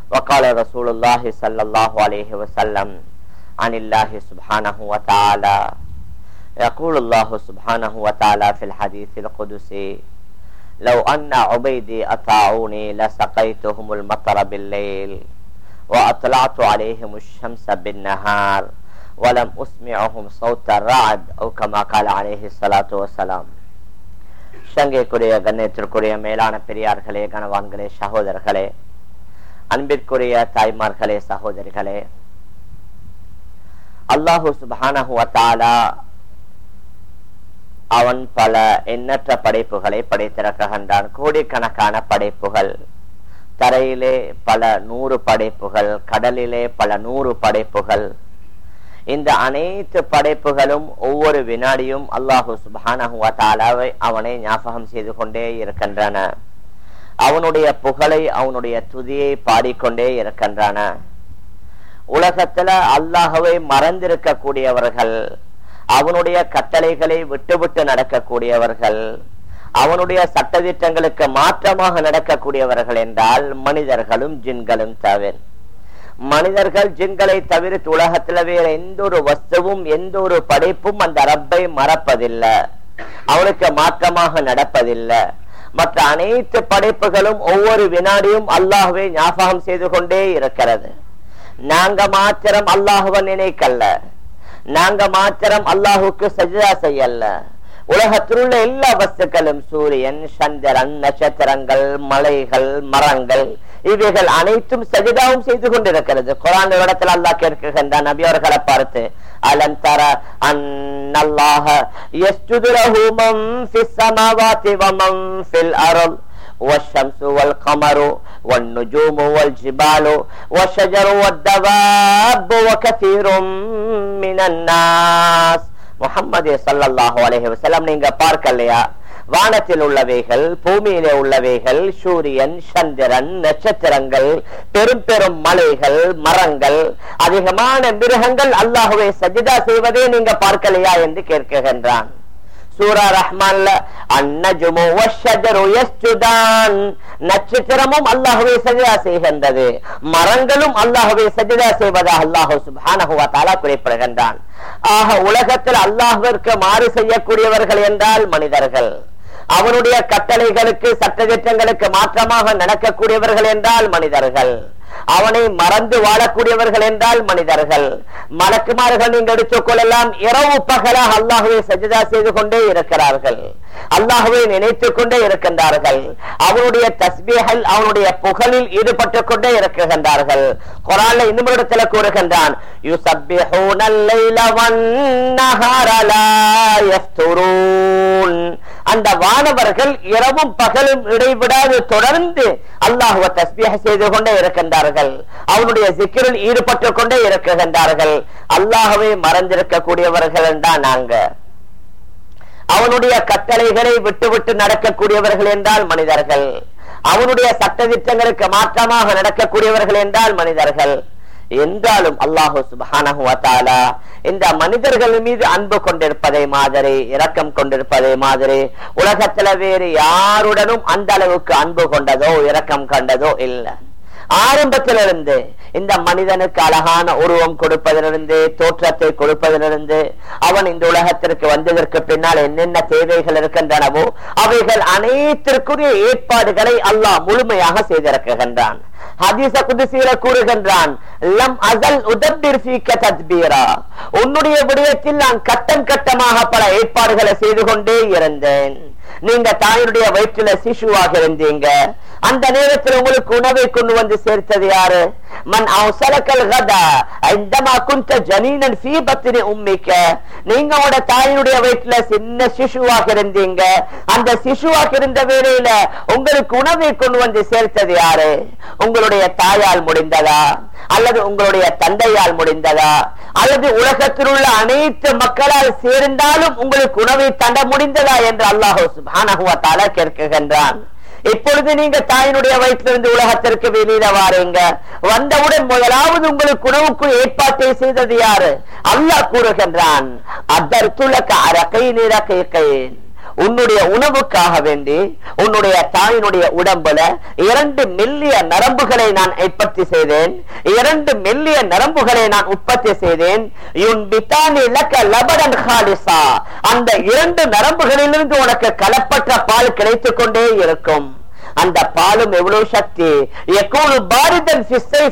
وقال رسول الله صلى الله عليه وسلم عن الله سبحانه وتعالى يقول الله سبحانه وتعالى في الحديث القدسي لو أن عبيدي أطاعوني لسقيتهم المطر بالليل وأطلعت عليهم الشمس بالنهار ولم أسمعهم صوت الرعد أو كما قال عليه الصلاة والسلام சங்கைக்குரிய கண்ணியத்திற்குரிய மேலான பெரியார்களே கணவான்களே சகோதரர்களே அன்பிற்குரிய தாய்மார்களே சகோதரிகளே அல்லாஹு சுபானஹுவத்தாலா அவன் பல எண்ணற்ற படைப்புகளை படைத்திருக்கின்றான் கோடிக்கணக்கான படைப்புகள் தரையிலே பல நூறு படைப்புகள் கடலிலே பல நூறு படைப்புகள் இந்த அனைத்து படைப்புகளும் ஒவ்வொரு வினாடியும் அல்லாஹு சுபானஹுவத்தாலாவை அவனை ஞாபகம் செய்து கொண்டே இருக்கின்றன அவனுடைய புகழை அவனுடைய துதியை பாடிக்கொண்டே இருக்கின்றன உலகத்துல அல்லாஹவை மறந்திருக்க கூடியவர்கள் அவனுடைய கட்டளைகளை விட்டுவிட்டு நடக்கக்கூடியவர்கள் அவனுடைய சட்டதிட்டங்களுக்கு மாற்றமாக நடக்கக்கூடியவர்கள் என்றால் மனிதர்களும் ஜின்களும் தவிர மனிதர்கள் ஜின்களை தவிர்த்து உலகத்துல வேற எந்த ஒரு வஸ்துவும் எந்த ஒரு படைப்பும் அந்த ரப்பை மறப்பதில்லை அவனுக்கு மாற்றமாக நடப்பதில்லை மற்ற அனைத்து படைப்புகளும் ஒவ்வொரு வினாடியும் அல்லாஹுவை ஞாபகம் செய்து கொண்டே இருக்கிறது நாங்க மாத்திரம் அல்லாஹுவ நினைக்கல்ல நாங்க மாத்திரம் அல்லாஹுக்கு சஜிதா செய்யல உலகத்தில் உள்ள எல்லா வஸ்துக்களும் சூரியன் சந்திரன் நட்சத்திரங்கள் மலைகள் மரங்கள் இவைகள் அனைத்தும் சஜிதாவும் செய்து கொண்டிருக்கிறது குரான் இடத்தில் அல்லாஹ் கேட்கின்றான் நபி அவர்களை பார்த்து அலன் தர அன்னல்லாஹ யஸ்ஜுது லஹு மன் ஃபிஸ் ஸமாவாதி வ மன் ஃபில் அர்ض் والشمس والقمر والنجوم والجبال والشجر والدواب وكثير من الناس முகம்மது சல்லாஹூ அலஹி வசலம் நீங்க பார்க்கலையா வானத்தில் உள்ளவைகள் பூமியிலே உள்ளவைகள் சூரியன் சந்திரன் நட்சத்திரங்கள் பெரும் பெரும் மலைகள் மரங்கள் அதிகமான மிருகங்கள் அல்லாஹுவை சஜிதா செய்வதே நீங்க பார்க்கலையா என்று கேட்கின்றான் சூரா ரஹ்மான்ல அன்னஜுமு வஷஜரு யஸ்ஜுதான் நட்சத்திரமும் அல்லாஹ்வை சஜிதா செய்கின்றது மரங்களும் அல்லாஹ்வை சஜிதா செய்வதாக அல்லாஹ் சுப்ஹானஹு வ தஆலா குறிப்பிடுகின்றான் ஆக உலகத்தில் அல்லாஹ்விற்கு மாறு செய்யக்கூடியவர்கள் என்றால் மனிதர்கள் அவனுடைய கட்டளைகளுக்கு சட்டத்திட்டங்களுக்கு மாற்றமாக நடக்கக்கூடியவர்கள் என்றால் மனிதர்கள் அவனை மறந்து வாழக்கூடியவர்கள் என்றால் மனிதர்கள் மலக்குமார்கள் நீங்க எடுத்துக் கொள்ளலாம் இரவு பகலாக அல்லாஹுவை சஜிதா செய்து கொண்டே இருக்கிறார்கள் அல்லாஹுவை நினைத்துக் கொண்டே இருக்கின்றார்கள் அவனுடைய தஸ்பீகள் அவனுடைய புகழில் ஈடுபட்டுக் கொண்டே இருக்கின்றார்கள் குரான்ல இன்னும் இடத்துல கூறுகின்றான் அந்த வானவர்கள் இரவும் பகலும் இடைவிடாது தொடர்ந்து அல்லாஹுவ தஸ்பீக செய்து கொண்டே இருக்கின்றார்கள் அவனுடைய சிக்கரில் ஈடுபட்டுக் கொண்டே இருக்கின்றார்கள் அல்லாஹுவை மறந்திருக்க கூடியவர்கள் தான் நாங்க அவனுடைய கட்டளைகளை விட்டு விட்டு நடக்கக்கூடியவர்கள் என்றால் மனிதர்கள் அவனுடைய சட்டதிட்டங்களுக்கு மாற்றமாக நடக்கக்கூடியவர்கள் என்றால் மனிதர்கள் என்றாலும் அல்லாஹு சுபானஹு இந்த மனிதர்கள் மீது அன்பு கொண்டிருப்பதை மாதிரி இரக்கம் கொண்டிருப்பதை மாதிரி உலகத்துல வேறு யாருடனும் அந்த அளவுக்கு அன்பு கொண்டதோ இரக்கம் கொண்டதோ இல்லை ஆரம்பத்திலிருந்து இந்த மனிதனுக்கு அழகான உருவம் கொடுப்பதிலிருந்து தோற்றத்தை கொடுப்பதிலிருந்து அவன் இந்த உலகத்திற்கு வந்ததற்கு பின்னால் என்னென்ன தேவைகள் இருக்கின்றனவோ அவைகள் அனைத்திற்குரிய ஏற்பாடுகளை அல்லாஹ் முழுமையாக செய்திருக்கின்றான் ஹதீச குதிசீர கூறுகின்றான் லம் அசல் உதப்பிர் தத்பீரா உன்னுடைய விடயத்தில் நான் கட்டம் கட்டமாக பல ஏற்பாடுகளை செய்து கொண்டே இருந்தேன் நீங்க தாயினுடைய வயிற்றுல சிசுவாக இருந்தீங்க அந்த நேரத்தில் உங்களுக்கு உணவை கொண்டு வந்து சேர்த்தது யாரு மன் அவசலக்கல் கதா இந்தமா குந்த ஜனீனன் சீபத்தினி உம்மிக்க நீங்க உங்களோட தாயினுடைய வயிற்றுல சின்ன சிசுவாக இருந்தீங்க அந்த சிசுவாக இருந்த வேளையில உங்களுக்கு உணவை கொண்டு வந்து சேர்த்தது யாரு உங்களுடைய தாயால் முடிந்ததா அல்லது உங்களுடைய தந்தையால் முடிந்ததா அல்லது உலகத்தில் உள்ள அனைத்து மக்களால் சேர்ந்தாலும் உங்களுக்கு உணவை தண்ட முடிந்ததா என்று அல்லாஹூ சுபானகுவத்தால கேட்கின்றான் இப்பொழுது நீங்க தாயினுடைய வயிற்றிலிருந்து உலகத்திற்கு வெளியில வாருங்க வந்தவுடன் முதலாவது உங்களுக்கு உணவுக்கு ஏற்பாட்டை செய்தது யாரு அல்லாஹ் கூறுகின்றான் அதற்குலக்க அரக்கை நிறக்கை உன்னுடைய உணவுக்காக வேண்டி உன்னுடைய தாயினுடைய உடம்புல இரண்டு மெல்லிய நரம்புகளை நான் உற்பத்தி செய்தேன் இரண்டு மெல்லிய நரம்புகளை நான் உற்பத்தி செய்தேன் யுன்பித்தானி லக்க லபடன் ஹாலிசா அந்த இரண்டு நரம்புகளிலிருந்து உனக்கு கலப்பற்ற பால் கிடைத்துக் கொண்டே இருக்கும் அந்த பாலும் எவ்வளவு சக்தி எக்கூடு பாரிதன்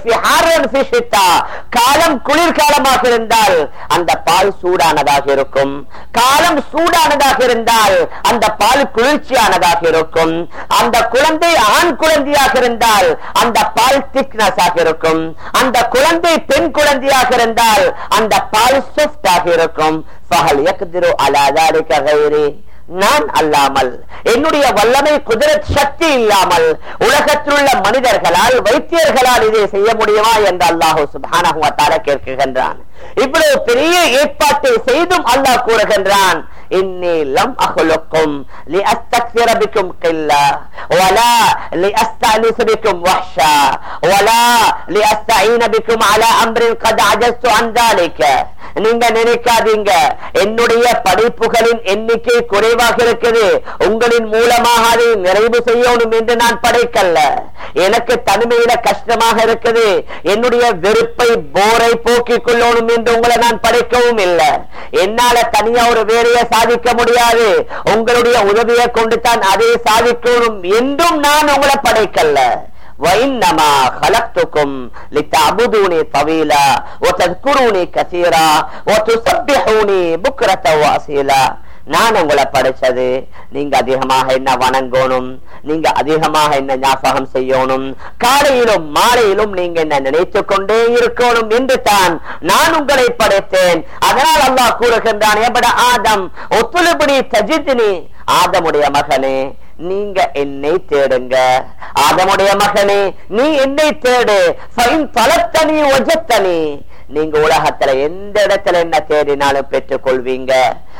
காலம் குளிர்காலமாக இருந்தால் அந்த பால் சூடானதாக இருக்கும் காலம் சூடானதாக இருந்தால் அந்த பால் குளிர்ச்சியானதாக இருக்கும் அந்த குழந்தை ஆண் குழந்தையாக இருந்தால் அந்த பால் திக்னஸ் ஆக இருக்கும் அந்த குழந்தை பெண் குழந்தையாக இருந்தால் அந்த பால் சாஃப்ட் ஆக இருக்கும் ஃபஹல் யக்திரு அலா ذلك غيري நான் அல்லாமல் என்னுடைய வல்லமை குதிரத் சக்தி இல்லாமல் உலகத்தில் உள்ள மனிதர்களால் வைத்தியர்களால் இதை செய்ய முடியுமா என்று அல்லாஹு சுபானஹு வத்தால கேட்கின்றான் இவ்வளவு பெரிய ஏற்பாட்டை செய்தும் அல்லாஹ் கூறுகின்றான் إني لم أخلقكم لأستكثر بكم قلة ولا لأستأنس بكم وحشا ولا لأستعين بكم على أمر قد عجزت عن ذلك நீங்க நினைக்காதீங்க என்னுடைய படைப்புகளின் எண்ணிக்கை குறைவாக இருக்குது உங்களின் மூலமாக அதை நிறைவு செய்யணும் என்று நான் படைக்கல்ல எனக்கு தனிமையில கஷ்டமாக இருக்குது என்னுடைய வெறுப்பை போரை போக்கிக் கொள்ளணும் என்று உங்களை நான் படைக்கவும் இல்லை என்னால தனியா ஒரு வேலையை சாதிக்க முடியாது உங்களுடைய உதவியை கொண்டு தான் அதை சாதிக்கணும் என்றும் நான் உங்களை படைக்கல்ல وإنما خلقتكم لتعبدوني طويلا وتذكروني كثيرا وتسبحوني بكرة وأصيلا நான் உங்களை படைச்சது நீங்க அதிகமாக என்ன வணங்கணும் நீங்க அதிகமாக என்ன ஞாபகம் செய்யணும் காலையிலும் மாலையிலும் நீங்க என்ன நினைத்து கொண்டே இருக்கணும் என்று தான் நான் உங்களை படைத்தேன் அதனால் அல்லாஹ் கூறுகின்றான் எபட ஆதம் ஒத்துழைப்படி தஜித்தினி ஆதமுடைய மகனே நீங்க என்னை தேடுங்க ஆதமுடைய மகனே நீ என்னை தேடு பலத்தனி ஒஜத்தனி நீங்க உலகத்துல எந்த இடத்துல என்ன தேடினாலும் பெற்றுக் கொள்வீங்க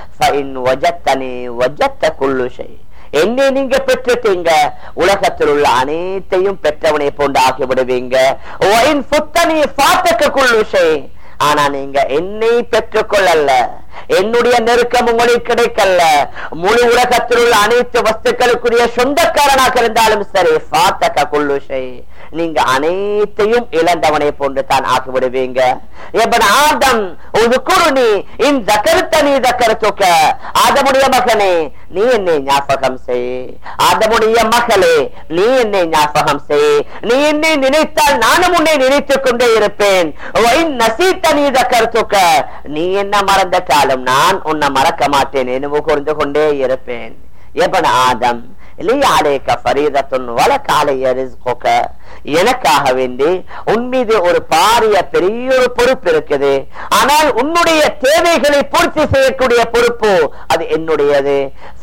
என்னை நீங்க பெற்றுட்டீங்க உலகத்தில் உள்ள அனைத்தையும் பெற்றவனை போன்று ஆக்கி விடுவீங்க ஆனா நீங்க என்னை பெற்றுக்கொள்ளல என்னுடைய நெருக்கம் உங்களுக்கு கிடைக்கல முழு உலகத்தில் உள்ள அனைத்து வஸ்துக்களுக்குரிய சொந்தக்காரனாக இருந்தாலும் சரி பாத்தக்க குள்ளுஷை நீங்க அனைத்தையும் இழந்தவனை போன்று தான் ஆகிவிடுவீங்க எப்ப ஆதம் ஒரு குருணி இந்த கருத்தனி கருத்துக்க ஆதமுடைய மகனே நீ என்னை ஞாபகம் செய் ஆதமுடைய மகளே நீ என்னை ஞாபகம் செய் நீ என்னை நினைத்தால் நானும் உன்னை நினைத்துக் கொண்டே இருப்பேன் நசீத்த நீத கருத்துக்க நீ என்ன மறந்துட்டாலும் நான் உன்னை மறக்க மாட்டேன் நினைவு கூர்ந்து கொண்டே இருப்பேன் எப்பன ஆதம் எனக்காக வேண்டி உன் மீது ஒரு பாரிய பெரிய ஒரு பொறுப்பு இருக்குது ஆனால் உன்னுடைய தேவைகளை பூர்த்தி செய்யக்கூடிய பொறுப்பு அது என்னுடையது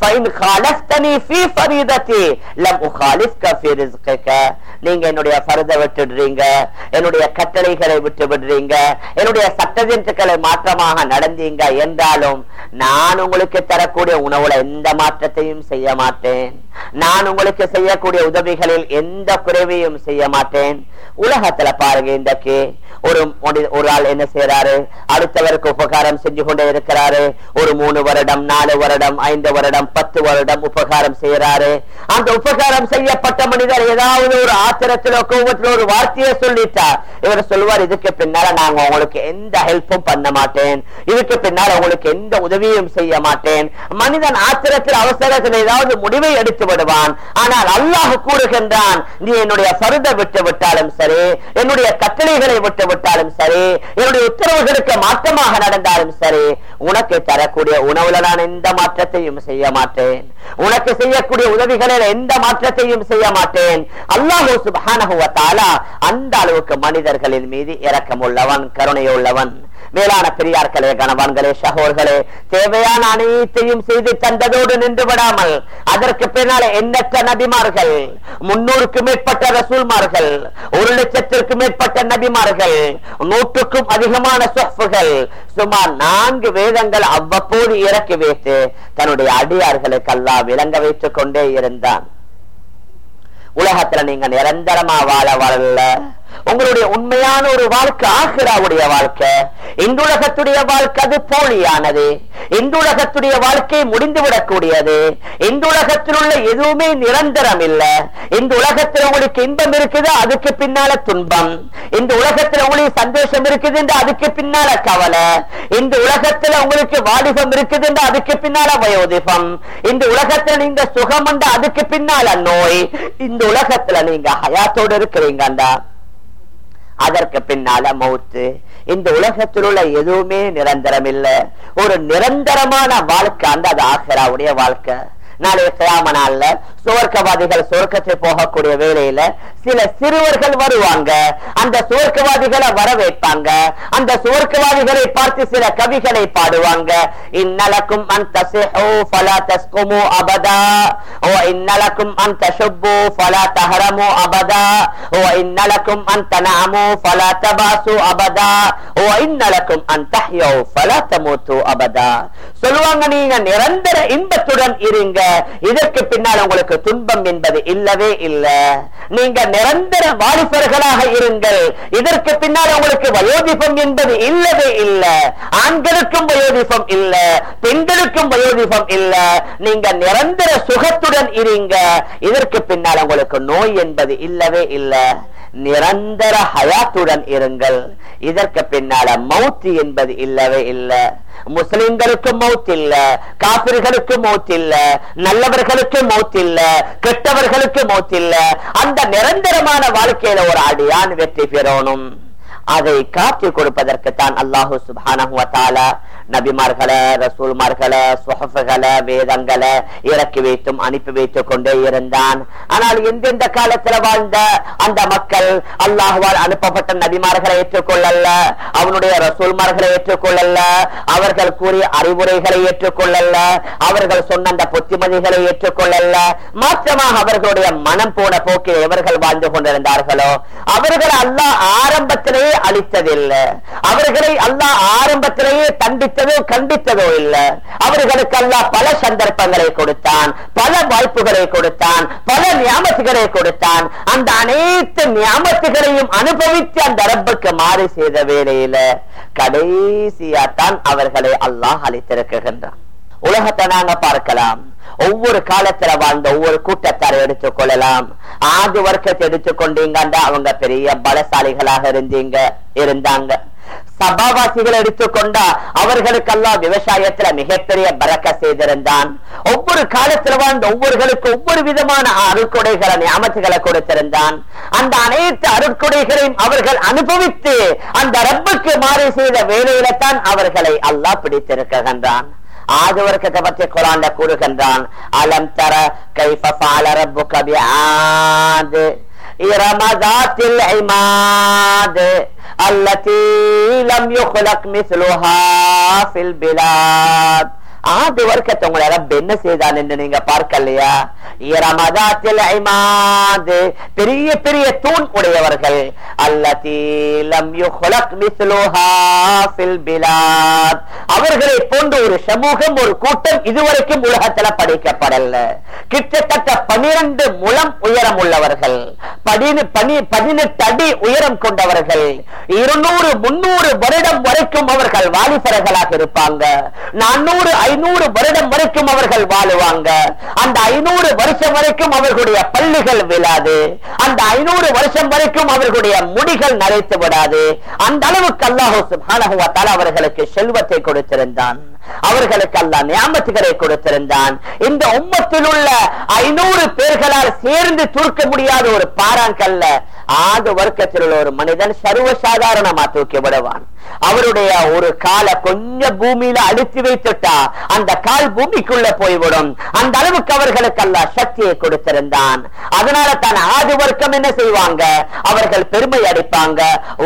நீங்க என்னுடைய பருத விட்டுடுறீங்க என்னுடைய கட்டளைகளை விட்டு விடுறீங்க என்னுடைய சட்டத்திட்டுகளை மாற்றமாக நடந்தீங்க என்றாலும் நான் உங்களுக்கு தரக்கூடிய உணவுல எந்த மாற்றத்தையும் செய்ய மாட்டேன் நான் உங்களுக்கு செய்யக்கூடிய உதவிகளில் எந்த குறைவையும் செய்ய மாட்டேன் உலகத்துல பாருங்க இன்றைக்கு ஒரு ஒரு ஆள் என்ன செய்யறாரு அடுத்தவருக்கு உபகாரம் செஞ்சு கொண்டே இருக்கிறாரு ஒரு மூணு வருடம் நாலு வருடம் ஐந்து வருடம் பத்து வருடம் உபகாரம் செய்யறாரு அந்த உபகாரம் செய்யப்பட்ட மனிதர் ஏதாவது ஒரு ஆத்திரத்திலோ கோபத்திலோ ஒரு வார்த்தையை சொல்லிட்டா இவர் சொல்லுவார் இதுக்கு பின்னால நாங்க உங்களுக்கு எந்த ஹெல்ப்பும் பண்ண மாட்டேன் இதுக்கு பின்னால உங்களுக்கு எந்த உதவியும் செய்ய மாட்டேன் மனிதன் ஆத்திரத்தில் அவசரத்தில் ஏதாவது முடிவை எடுத்து விடுவான் ஆனால் அல்லாஹ் கூறுகின்றான் நீ என்னுடைய பருத விட்டு விட்டாலும் சரி என்னுடைய கட்டளைகளை விட்டு விட்டாலும் சரி என்னுடைய உத்தரவுகளுக்கு மாற்றமாக நடந்தாலும் சரி உனக்கு தரக்கூடிய உணவுல நான் எந்த மாற்றத்தையும் செய்ய மாட்டேன் உனக்கு செய்யக்கூடிய உதவிகளில் எந்த மாற்றத்தையும் செய்ய மாட்டேன் அல்லாஹூ சுபானகுவ தாலா அந்த அளவுக்கு மனிதர்களின் மீது இரக்கம் உள்ளவன் கருணை உள்ளவன் மேலான பெரியார்களே கணவான்களே சகோர்களே தேவையான அனைத்தையும் செய்து தந்ததோடு நின்று விடாமல் அதற்கு பின்னால எண்ணற்ற நபிமார்கள் முன்னூறுக்கு மேற்பட்ட ரசூல்மார்கள் ஒரு லட்சத்திற்கு மேற்பட்ட நபிமார்கள் நூற்றுக்கும் அதிகமான சொஃபுகள் சுமார் நான்கு வேதங்கள் அவ்வப்போது இறக்கி வைத்து தன்னுடைய அடியார்களுக்கு அல்லா விளங்க வைத்துக் கொண்டே இருந்தான் உலகத்துல நீங்க நிரந்தரமா வாழ வரல உங்களுடைய உண்மையான ஒரு வாழ்க்கை ஆகிராவுடைய வாழ்க்கை இந்த உலகத்துடைய வாழ்க்கை அது போலியானது இந்த உலகத்துடைய வாழ்க்கை முடிந்து விடக்கூடியது இந்த உலகத்தில் உள்ள எதுவுமே நிரந்தரம் இல்ல இந்த உலகத்தில் உங்களுக்கு இன்பம் இருக்குது அதுக்கு பின்னால துன்பம் இந்த உலகத்தில் உங்களுக்கு சந்தோஷம் இருக்குது என்று அதுக்கு பின்னால கவலை இந்த உலகத்துல உங்களுக்கு வாலிபம் இருக்குது என்று அதுக்கு பின்னால வயோதிபம் இந்த உலகத்துல நீங்க சுகம் உண்டு அதுக்கு பின்னால நோய் இந்த உலகத்துல நீங்க ஹயாத்தோடு இருக்கிறீங்கண்டா அதற்கு பின்னால மௌத்து இந்த உலகத்தில் உள்ள எதுவுமே நிரந்தரம் இல்ல ஒரு நிரந்தரமான வாழ்க்கை அந்த அது ஆசிராவுடைய வாழ்க்கை நாளைய கிராம நாள்ல சுவர்க்கவாதிகள் சுவர்க்கத்தை போகக்கூடிய வேளையில சில சிறுவர்கள் வருவாங்க அந்த சுவர்க்கவாதிகளை வரவேற்பாங்க அந்த சுவர்க்கவாதிகளை பார்த்து சில கவிகளை பாடுவாங்க இன்னலக்கும் அந்த ஃபலா தஸ்குமு அபதா ஓ இன்னலக்கும் அந்த ஷுப்பு ஃபலா தஹரமு அபதா ஓ இன்னலக்கும் அந்த நாமு ஃபலா தபாசு அபதா ஓ இன்னலக்கும் அந்த தஹ்யோ ஃபலா தமூத்து அபதா சொல்லுவாங்க நீங்க நிரந்தர இன்பத்துடன் இருங்க இதற்கு பின்னால் உங்களுக்கு துன்பம் என்பது இல்லவே இல்ல நீங்க நிரந்தர வாலிபர்களாக இருங்கள் இதற்கு பின்னால் உங்களுக்கு வயோதிபம் என்பது இல்லவே இல்ல ஆண்களுக்கும் வயோதிபம் இல்ல பெண்களுக்கும் வயோதிபம் இல்ல நீங்க நிரந்தர சுகத்துடன் இருங்க இதற்கு பின்னால் உங்களுக்கு நோய் என்பது இல்லவே இல்ல நிரந்தர ஹயாத்துடன் இருங்கள் இதற்கு பின்னால மௌத்து என்பது இல்லவே இல்லை முஸ்லிம்களுக்கு மௌத் இல்ல காபிர்களுக்கு மௌத் இல்ல நல்லவர்களுக்கு மௌத் இல்ல கெட்டவர்களுக்கு மௌத் இல்ல அந்த நிரந்தரமான வாழ்க்கையில ஒரு அடியான் வெற்றி பெறணும் அதை காட்டி கொடுப்பதற்கு தான் அல்லாஹு சுபான நபிமார்களை ரசூல்மார்களை சுஹஃபுகளை வேதங்களை இறக்கி வைத்தும் அனுப்பி வைத்துக் கொண்டே இருந்தான் ஆனால் எந்தெந்த காலத்துல வாழ்ந்த அந்த மக்கள் அல்லாஹுவால் அனுப்பப்பட்ட நபிமார்களை ஏற்றுக்கொள்ளல அவனுடைய ரசூல்மார்களை ஏற்றுக்கொள்ளல அவர்கள் கூறிய அறிவுரைகளை ஏற்றுக்கொள்ளல அவர்கள் சொன்ன அந்த புத்திமதிகளை ஏற்றுக்கொள்ளல மாற்றமாக அவர்களுடைய மனம் போன போக்கில் எவர்கள் வாழ்ந்து கொண்டிருந்தார்களோ அவர்கள் அல்லாஹ் ஆரம்பத்திலேயே அளித்ததில்லை அவர்களை அல்லாஹ் ஆரம்பத்திலேயே தண்டித்ததோ கண்டித்ததோ இல்லை அவர்களுக்கு அல்லாஹ் பல சந்தர்ப்பங்களை கொடுத்தான் பல வாய்ப்புகளை கொடுத்தான் பல ஞாபகங்களை கொடுத்தான் அந்த அனைத்து ஞாபகங்களையும் அனுபவித்து அந்த ரப்புக்கு மாறி செய்த வேளையில கடைசியா தான் அவர்களை அல்லாஹ் அளித்திருக்கின்றான் உலகத்தை நாங்க பார்க்கலாம் ஒவ்வொரு காலத்துல வாழ்ந்த ஒவ்வொரு கூட்டத்தாரை எடுத்துக் கொள்ளலாம் ஆது வர்க்கத்தை எடுத்துக்கொண்டீங்கண்டா அவங்க பெரிய பலசாலிகளாக இருந்தீங்க இருந்தாங்க சபாவாசிகள் எடுத்துக்கொண்டா அவர்களுக்கெல்லாம் விவசாயத்துல மிகப்பெரிய பறக்க செய்திருந்தான் ஒவ்வொரு காலத்துல வாழ்ந்த ஒவ்வொருகளுக்கு ஒவ்வொரு விதமான அருட்கொடைகளை ஞாபகங்களை கொடுத்திருந்தான் அந்த அனைத்து அருட்கொடைகளையும் அவர்கள் அனுபவித்து அந்த ரப்புக்கு மாறி செய்த வேலையில தான் அவர்களை அல்லாஹ் பிடித்திருக்கின்றான் ஆது வர்க்கத்தை பற்றி குரான்ல கூறுகின்றான் அலம் தர கைஃப ஃபால ரப்புக பிஆத் إرم ذات العماد التي لم يخلق مثلها في البلاد ஆது வர்க்கத்தை உங்களை ரப் என்ன செய்தான் என்று நீங்க பார்க்கலையா இரமதாத்தில் ஐமாது பெரிய பெரிய தூண் உடையவர்கள் அல்லதீலம் யுஹ்லக் மிஸ்லுஹா ஃபில் பிலாத் அவர்களை போன்ற ஒரு சமூகம் ஒரு கூட்டம் இதுவரைக்கும் உலகத்துல படைக்கப்படல கிட்டத்தட்ட பனிரெண்டு முழம் உயரம் உள்ளவர்கள் பதினெட்டு அடி உயரம் கொண்டவர்கள் இருநூறு முன்னூறு வருடம் வரைக்கும் அவர்கள் வாலிபர்களாக இருப்பாங்க நானூறு ஐநூறு வருடம் வரைக்கும் அவர்கள் வாழுவாங்க அந்த ஐநூறு வருஷம் வரைக்கும் அவர்களுடைய பள்ளிகள் விழாது அந்த ஐநூறு வருஷம் வரைக்கும் அவர்களுடைய முடிகள் நரைத்து விடாது அந்த அளவுக்கு அல்லாஹூ சுபானகுவத்தால் அவர்களுக்கு செல்வத்தை கொடுத்திருந்தான் அவர்களுக்கு அல்லா ஞாபகத்துகளை கொடுத்திருந்தான் இந்த உம்மத்தில் உள்ள ஐநூறு பேர்களால் சேர்ந்து தூக்க முடியாத ஒரு பாறாங்கல்ல ஆது வர்க்கத்தில் உள்ள ஒரு மனிதன் சர்வசாதாரணமா தூக்கி விடுவான் அவருடைய ஒரு காலை கொஞ்சம் பூமியில அழுத்தி வைத்துட்டா அந்த கால் பூமிக்குள்ள போய்விடும் அந்த அளவுக்கு அவர்களுக்கு அல்ல சக்தியை கொடுத்திருந்தான் அதனால தான் ஆது வர்க்கம் என்ன செய்வாங்க அவர்கள் பெருமை அடிப்பாங்க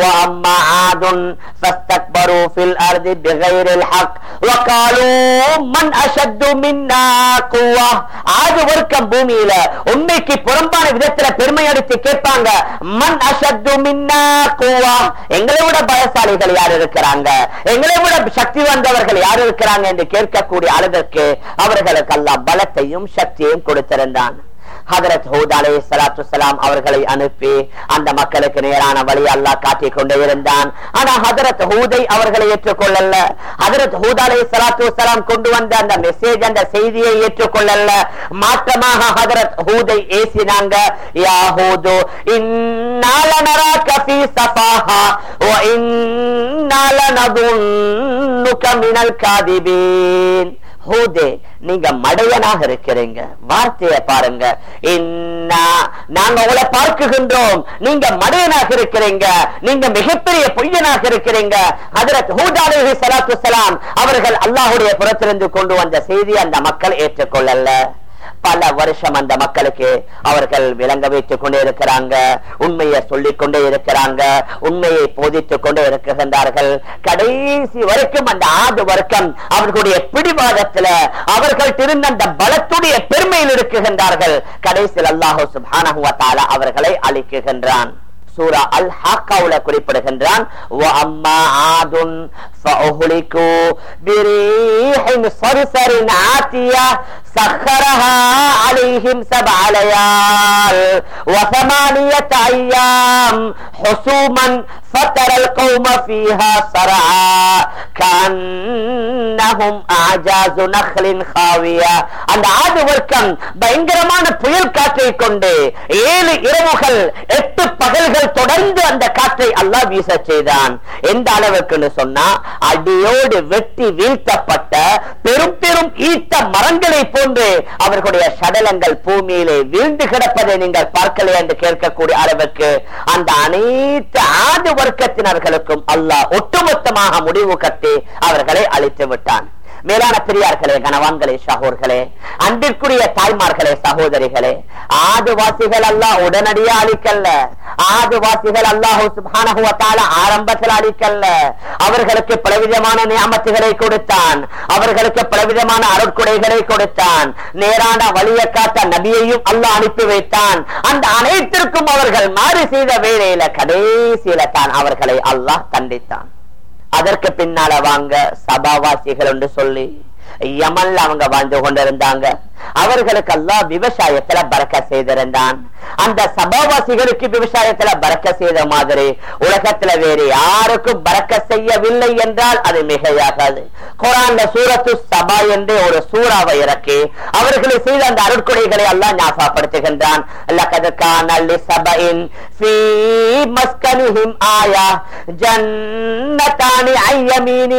ஆதுன் ஃபில் அர்தி பிகைரில் ஹக் وقالوا من اشد منا قوه ஆது வர்க்கம் பூமியில உண்மைக்கு புறம்பான விதத்துல பெருமை அடித்து கேட்பாங்க மன் அஷத்து மின்னா குவா எங்களை விட பலசாலிகள் யார் இருக்கிறாங்க எங்களை விட சக்தி வந்தவர்கள் யார் இருக்கிறாங்க என்று கேட்கக்கூடிய அளவிற்கு அவர்களுக்கு அல்லா பலத்தையும் சக்தியையும் கொடுத்திருந்தான் ஹதரத் ஹூத் அலை சலாத்து சலாம் அவர்களை அனுப்பி அந்த மக்களுக்கு நேரான வழி அல்லாஹ் காட்டிக் கொண்டே இருந்தான் ஆனா ஹதரத் ஹூதை அவர்களை ஏற்றுக்கொள்ளல ஹதரத் ஹூத் அலை சலாத்து சலாம் கொண்டு வந்த அந்த மெசேஜ் அந்த செய்தியை ஏற்றுக்கொள்ளல மாற்றமாக ஹதரத் ஹூதை ஏசினாங்க யா ஹூது இன்னால நராக ஃபீ சஃபாஹா வ இன்னால நதுன்னுக மினல் காதிபீன் ஹூதே நீங்க மடையனாக இருக்கிறீங்க வார்த்தையை பாருங்க இன்னா நாங்க உங்களை பார்க்குகின்றோம் நீங்க மடையனாக இருக்கிறீங்க நீங்க மிகப்பெரிய பொய்யனாக இருக்கிறீங்க ஹதரத் ஹூத் அலைஹி ஸலாத்து வஸலாம் அவர்கள் அல்லாஹ்வுடைய புறத்திலிருந்து கொண்டு வந்த செய்தி அந்த மக்கள் ஏற்றுக்கொள்ளல பல வருஷம் அந்த மக்களுக்கு அவர்கள் விளங்க வைத்துக் கொண்டே இருக்கிறாங்க உண்மையை சொல்லிக் கொண்டே இருக்கிறாங்க உண்மையை போதித்துக் கொண்டே இருக்கின்றார்கள் கடைசி வரைக்கும் அந்த ஆது வர்க்கம் அவர்களுடைய பிடிவாதத்துல அவர்கள் திருந்த அந்த பலத்துடைய பெருமையில் இருக்குகின்றார்கள் கடைசியில் அல்லாஹு சுப்ஹானஹு வ தஆலா அவர்களை அழிக்குகின்றான் சூரா அல் ஹாக்காவுல குறிப்பிடுகின்றான் وَأَمَّا عَادٌ فَأُهْلِكُوا بِرِيحٍ صَرْصَرٍ عَاتِيَةٍ سخرها عليهم سبع ليال وثمانية أيام حسوما فترى القوم فيها صرعا كأنهم أعجاز نخل خاوية அந்த ஆது வர்க்கம் பயங்கரமான புயல் காற்றை கொண்டு ஏழு இரவுகள் எட்டு பகல்கள் தொடர்ந்து அந்த காற்றை அல்லாஹ் வீச செய்தான் எந்த அளவுக்குன்னு சொன்னா அடியோடு வெட்டி வீழ்த்தப்பட்ட பெரும் பெரும் ஈட்ட மரங்களை போன்று அவர்களுடைய சடலங்கள் பூமியிலே வீழ்ந்து கிடப்பதை நீங்கள் பார்க்கல என்று கேட்கக்கூடிய அளவுக்கு அந்த அனைத்து ஆது வர்க்கத்தினர்களுக்கும் அல்லாஹ் ஒட்டுமொத்தமாக முடிவு கட்டி அவர்களை அழித்து விட்டான் மேலான பெரியார்களே கனவான்களே சகோர்களே அன்பிற்குரிய தாய்மார்களே சகோதரிகளே ஆதுவாசிகள் அல்லாஹ் உடனடியா அழிக்கல்ல ஆதுவாசிகள் அல்லாஹு சுப்ஹானஹு வ தஆலா ஆரம்பத்தில் அழிக்கல்ல அவர்களுக்கு பலவிதமான நியாமத்துகளை கொடுத்தான் அவர்களுக்கு பலவிதமான அருட்கொடைகளை கொடுத்தான் நேரான வழியை காட்ட நபியையும் அல்லாஹ் அனுப்பி வைத்தான் அந்த அனைத்திற்கும் அவர்கள் மாறு செய்த வேளையில கடைசியில தான் அவர்களை அல்லாஹ் தண்டித்தான் அதற்கு பின்னால வாங்க சபாவாசிகள் என்று சொல்லி யமன்ல அவங்க வாழ்ந்து கொண்டிருந்தாங்க அவர்களுக்கு அல்லாஹ் விவசாயத்துல பறக்க செய்திருந்தான் அந்த சபாவாசிகளுக்கு விவசாயத்துல பறக்க செய்த மாதிரி உலகத்துல வேறு யாருக்கும் பறக்க செய்யவில்லை என்றால் அது மிகையாகாது குரான்ல சூரத்து சபா என்று ஒரு சூறாவை இறக்கி அவர்களை செய்த அந்த அருட்கொடைகளை எல்லாம் ஞாபகப்படுத்துகின்றான் லகது கான லிசபஇன் ஃபீ மஸ்கனிஹிம் ஆயா ஜன்னதானி ஐயமீனி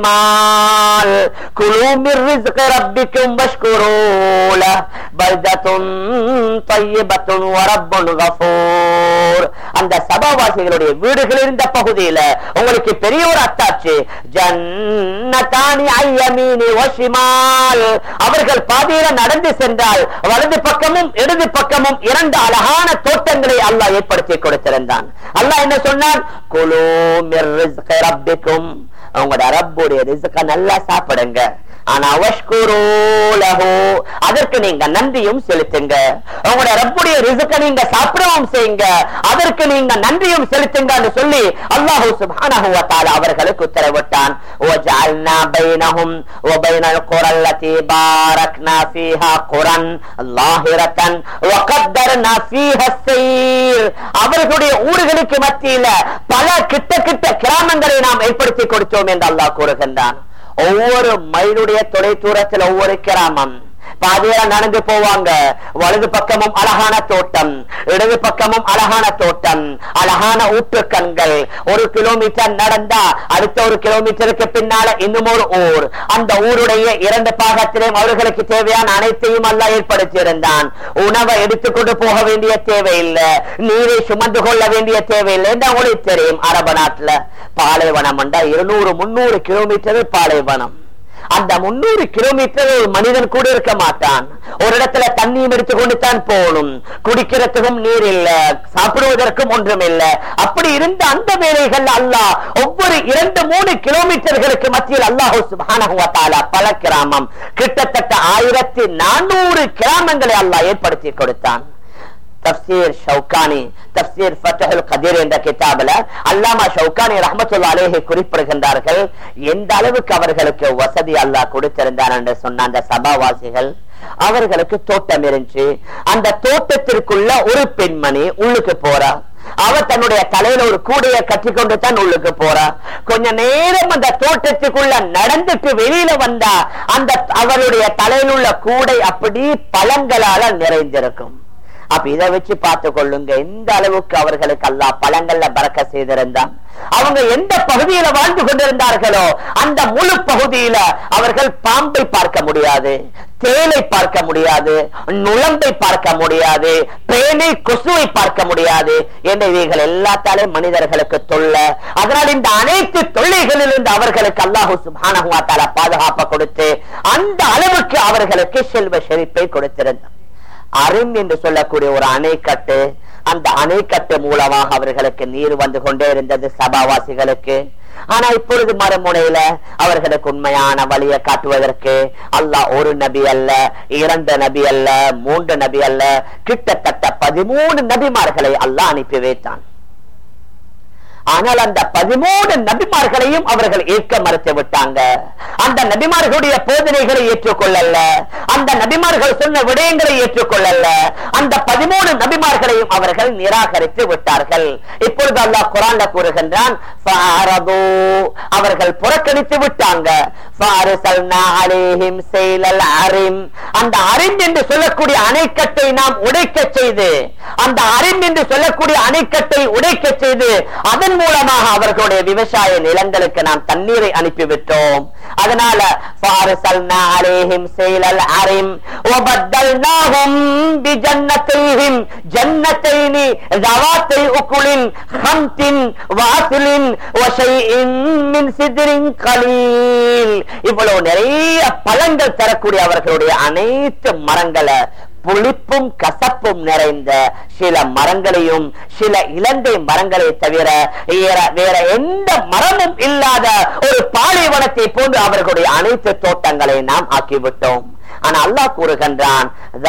வஷிமால் குலூ மிர் ரிஸ்கி ரப்பிக்கும் வஷ்குரூ له بلدة طيبة ورب غفور அந்த சபாவாசிகளுடைய வீடுகள் இருந்த பகுதியில உங்களுக்கு பெரிய ஒரு அத்தாட்சி ஜன்னதானி ஐயமீனி வஷிமால் அவர்கள் பாதையில நடந்து சென்றால் வலது பக்கமும் இடது பக்கமும் இரண்டு அழகான தோட்டங்களை அல்லாஹ் ஏற்படுத்தி கொடுத்திருந்தான் அல்லாஹ் என்ன சொன்னான் குலு மிர் ரிஸ்கி ரப்பிக்கும் உங்களோட ரப்புடைய ரிஸ்க நல்லா சாப்பிடுங்க ஆனா வஷ்குரூலஹு அதற்கு நீங்க நன்றியும் செலுத்துங்க உங்களோட ரப்புடைய ரிசுக்க நீங்க சாப்பிடவும் செய்யுங்க அதற்கு நீங்க நன்றியும் செலுத்துங்கன்னு சொல்லி அல்லாஹு சுப்ஹானஹு வ தஆலா அவர்களுக்கு உத்தரவிட்டான் وجعلنا بينهم وبين القرى التي باركنا فيها قرى ظاهرة وقدرنا فيها السير அவர்களுடைய ஊர்களுக்கு மத்தியில பல கிட்ட கிட்ட கிராமங்களை நாம் ஏற்படுத்தி கொடுத்தோம் என்று அல்லாஹ் கூறுகின்றான் ஒவ்வொரு மைலுடைய தொலை தூரத்தில் ஒவ்வொரு கிராமம் பாதையில நடந்து போவாங்க வலது பக்கமும் அழகான தோட்டம் இடது பக்கமும் அழகான தோட்டம் அழகான ஊற்றுக்கண்கள் ஒரு கிலோமீட்டர் நடந்தா அடுத்த ஒரு கிலோமீட்டருக்கு பின்னால இன்னும் ஒரு ஊர் அந்த ஊருடைய இரண்டு பாகத்திலும் அவர்களுக்கு தேவையான அனைத்தையும் அல்ல ஏற்படுத்தி இருந்தான் உணவை எடுத்துக்கொண்டு போக வேண்டிய தேவையில்லை நீரை சுமந்து கொள்ள வேண்டிய தேவையில்லை என்று உங்களுக்கு தெரியும் அரபு நாட்டுல பாலைவனம் என்றா இருநூறு முன்னூறு கிலோமீட்டர் பாலைவனம் அந்த முன்னூறு கிலோமீட்டர் ஒரு மனிதன் கூட இருக்க மாட்டான் ஒரு இடத்துல தண்ணியும் எடுத்துக்கொண்டு தான் போகணும் குடிக்கிறதுக்கும் நீர் இல்ல சாப்பிடுவதற்கும் ஒன்றும் இல்ல அப்படி இருந்த அந்த வேலைகள் அல்லாஹ் ஒவ்வொரு இரண்டு மூணு கிலோமீட்டர்களுக்கு மத்தியில் அல்லாஹு சுப்ஹானஹு வ தஆலா பல கிராமம் கிட்டத்தட்ட ஆயிரத்தி நானூறு கிராமங்களை அல்லாஹ் ஏற்படுத்தி கொடுத்தான் தப்சீர் ஷவுகானி தப்சீர் ஃபத்ஹுல் கதீர் என்ற கிதாபில் அல்லாமா ஷவுகானி ரஹ்மத்துல்லாஹி அலைஹி குறிப்பிடுகின்றார்கள் எந்த அளவுக்கு அவர்களுக்கு வசதி அல்லாஹ் கொடுத்திருந்தான் என்று சொன்ன அந்த சபாவாசிகள் அவர்களுக்கு தோட்டம் இருந்துச்சு அந்த தோட்டத்திற்குள்ள ஒரு பெண்மணி உள்ளுக்கு போறா அவ தன்னுடைய தலையில ஒரு கூடைய கட்டிக்கொண்டு தான் உள்ளுக்கு போறா கொஞ்ச நேரம் அந்த தோட்டத்துக்குள்ள நடந்துட்டு வெளியில வந்தா அந்த அவருடைய தலையில் உள்ள கூடை அப்படி பழங்களால நிறைந்திருக்கும் அப்ப இதை வச்சு பார்த்து கொள்ளுங்க எந்த அளவுக்கு அவர்களுக்கு அல்லா பழங்கள்ல பறக்க செய்திருந்தான் அவங்க எந்த பகுதியில வாழ்ந்து கொண்டிருந்தார்களோ அந்த முழு பகுதியில அவர்கள் பாம்பை பார்க்க முடியாது தேலை பார்க்க முடியாது நுழம்பை பார்க்க முடியாது பேனை கொசுவை பார்க்க முடியாது என்ற இவைகள் எல்லாத்தாலே மனிதர்களுக்கு தொல்ல அதனால் இந்த அனைத்து தொல்லைகளிலிருந்து அவர்களுக்கு அல்லாஹு சுபானகுவாத்தால பாதுகாப்பை கொடுத்து அந்த அளவுக்கு அவர்களுக்கு செல்வ செழிப்பை கொடுத்திருந்தார் அருண் என்று சொல்லக்கூடிய ஒரு அணைக்கட்டு அந்த அணைக்கட்டு மூலமாக அவர்களுக்கு நீர் வந்து கொண்டே இருந்தது சபாவாசிகளுக்கு ஆனா இப்பொழுது மறுமுனையில அவர்களுக்கு உண்மையான வழியை காட்டுவதற்கு அல்லாஹ் ஒரு நபி அல்ல இரண்டு நபி அல்ல மூன்று நபி அல்ல கிட்டத்தட்ட பதிமூணு நபிமார்களை அல்லாஹ் அனுப்பி வைத்தான் ஆனால் அந்த பதிமூணு நபிமார்களையும் அவர்கள் ஏற்க மறுத்து விட்டாங்க அந்த நபிமார்களுடைய போதனைகளை ஏற்றுக்கொள்ளல அந்த நபிமார்கள் சொன்ன விடயங்களை ஏற்றுக்கொள்ளல அந்த பதிமூணு நபிமார்களையும் அவர்கள் நிராகரித்து விட்டார்கள் இப்பொழுது அல்லாஹ் குரான்ல கூறுகின்றான் அவர்கள் புறக்கணித்து விட்டாங்க அந்த அரிம் என்று சொல்லக்கூடிய அணைக்கட்டை நாம் உடைக்க செய்து அந்த அரிம் என்று சொல்லக்கூடிய அணைக்கட்டை உடைக்க செய்து அதன் மூலமாக அவர்களுடைய விவசாய நிலங்களுக்கு நாம் தண்ணீரை அனுப்பிவிட்டோம் அதனால இவ்வளவு நிறைய பழங்கள் தரக்கூடிய அவர்களுடைய அனைத்து மரங்களை புளிப்பும் கசப்பும் நிறைந்த சில மரங்களையும் சில இலந்தை மரங்களை தவிர வேற எந்த மரமும் இல்லாத ஒரு பாலைவனத்தை போன்று அவர்களுடைய அனைத்து தோட்டங்களை நாம் ஆக்கிவிட்டோம் ஆனா அல்லாஹ் கூறுகின்றான்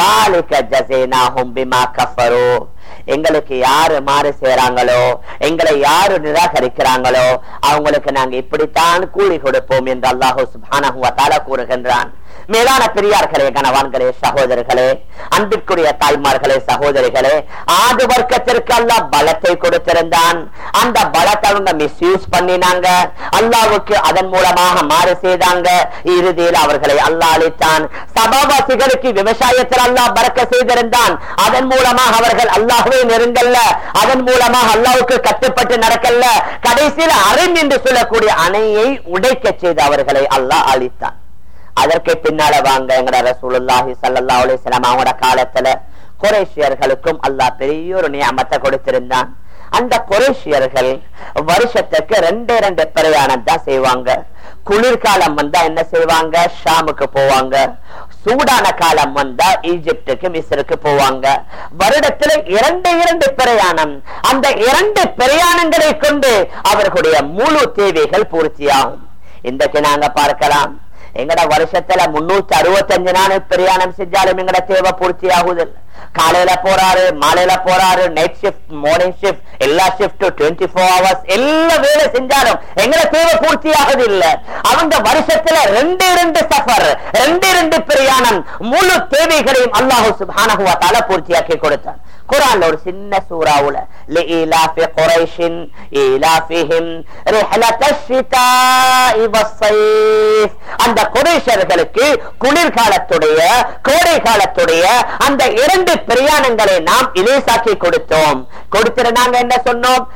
எங்களுக்கு யாரு மாறு செய்யறாங்களோ எங்களை யாரு நிராகரிக்கிறாங்களோ அவங்களுக்கு நாங்க இப்படித்தான் கூலி கொடுப்போம் என்று அல்லாஹூ சுபான கூறுகின்றான் மேலான பெரியார்களே கணவான்களே சகோதரர்களே அன்பிற்குரிய தாய்மார்களே சகோதரிகளே ஆது வர்க்கத்திற்கு அல்லா பலத்தை கொடுத்திருந்தான் அந்த பலத்தை அவங்க மிஸ்யூஸ் பண்ணினாங்க அல்லாவுக்கு அதன் மூலமாக மாறு செய்தாங்க இறுதியில் அவர்களை அல்லா அளித்தான் சபாவாசிகளுக்கு விவசாயத்தில் அல்லா பறக்க செய்திருந்தான் அதன் மூலமாக அவர்கள் அல்லாஹுவே நெருங்கல்ல அதன் மூலமாக அல்லாவுக்கு கட்டுப்பட்டு நடக்கல்ல கடைசியில் அரண் என்று சொல்லக்கூடிய அணையை உடைக்க செய்து அவர்களை அல்லாஹ் அளித்தான் அதற்கு பின்னால வாங்க எங்கட ரசூலுல்லாஹி ஸல்லல்லாஹு அலைஹி வஸல்லம் அவங்களோட காலத்துல குறைஷியர்களுக்கும் அல்லாஹ் பெரிய ஒரு நியமத்தை கொடுத்திருந்தான் அந்த குறைஷியர்கள் வருஷத்துக்கு ரெண்டே ரெண்டு பிரயாணம் தான் செய்வாங்க குளிர்காலம் வந்தா என்ன செய்வாங்க ஷாமுக்கு போவாங்க சூடான காலம் வந்தா ஈஜிப்டுக்கு மிஸ்ருக்கு போவாங்க வருடத்துல இரண்டு இரண்டு பிரயாணம் அந்த இரண்டு பிரயாணங்களை கொண்டு அவர்களுடைய முழு தேவைகள் பூர்த்தியாகும் இன்றைக்கு நாங்க பார்க்கலாம் எங்கட வருஷத்துல முன்னூத்தி அறுபத்தஞ்சு நாள் பிரயாணம் செஞ்சாலும் எங்கட தேவை பூர்த்தி ஆகுது காலையில போறாரு மாலையில போறாரு நைட் ஷிஃப்ட் மார்னிங் ஷிஃப்ட் எல்லா ஷிஃப்ட் டுவெண்ட்டி ஃபோர் ஹவர்ஸ் எல்லா வேலை செஞ்சாலும் எங்கட தேவை பூர்த்தி ஆகுது இல்ல அவங்க வருஷத்துல ரெண்டு ரெண்டு சஃபர் ரெண்டு ரெண்டு பிரயாணம் முழு தேவைகளையும் அல்லாஹு சுபானகுவத்தால பூர்த்தியாக்கி கொடுத்தார் குரான்ல ஒரு சின்ன சூறாவுல لإيلاف قريش إيلافهم رحلة الشتاء والصيف அந்த குறைஷர்களுக்கு குளிர்காலத்துடைய கோடை காலத்துடைய அந்த இரண்டு பிரயாணங்களை நாம் இலேசாக்கி கொடுத்தோம் கொடுத்துட்டு நாங்க என்ன சொன்னோம்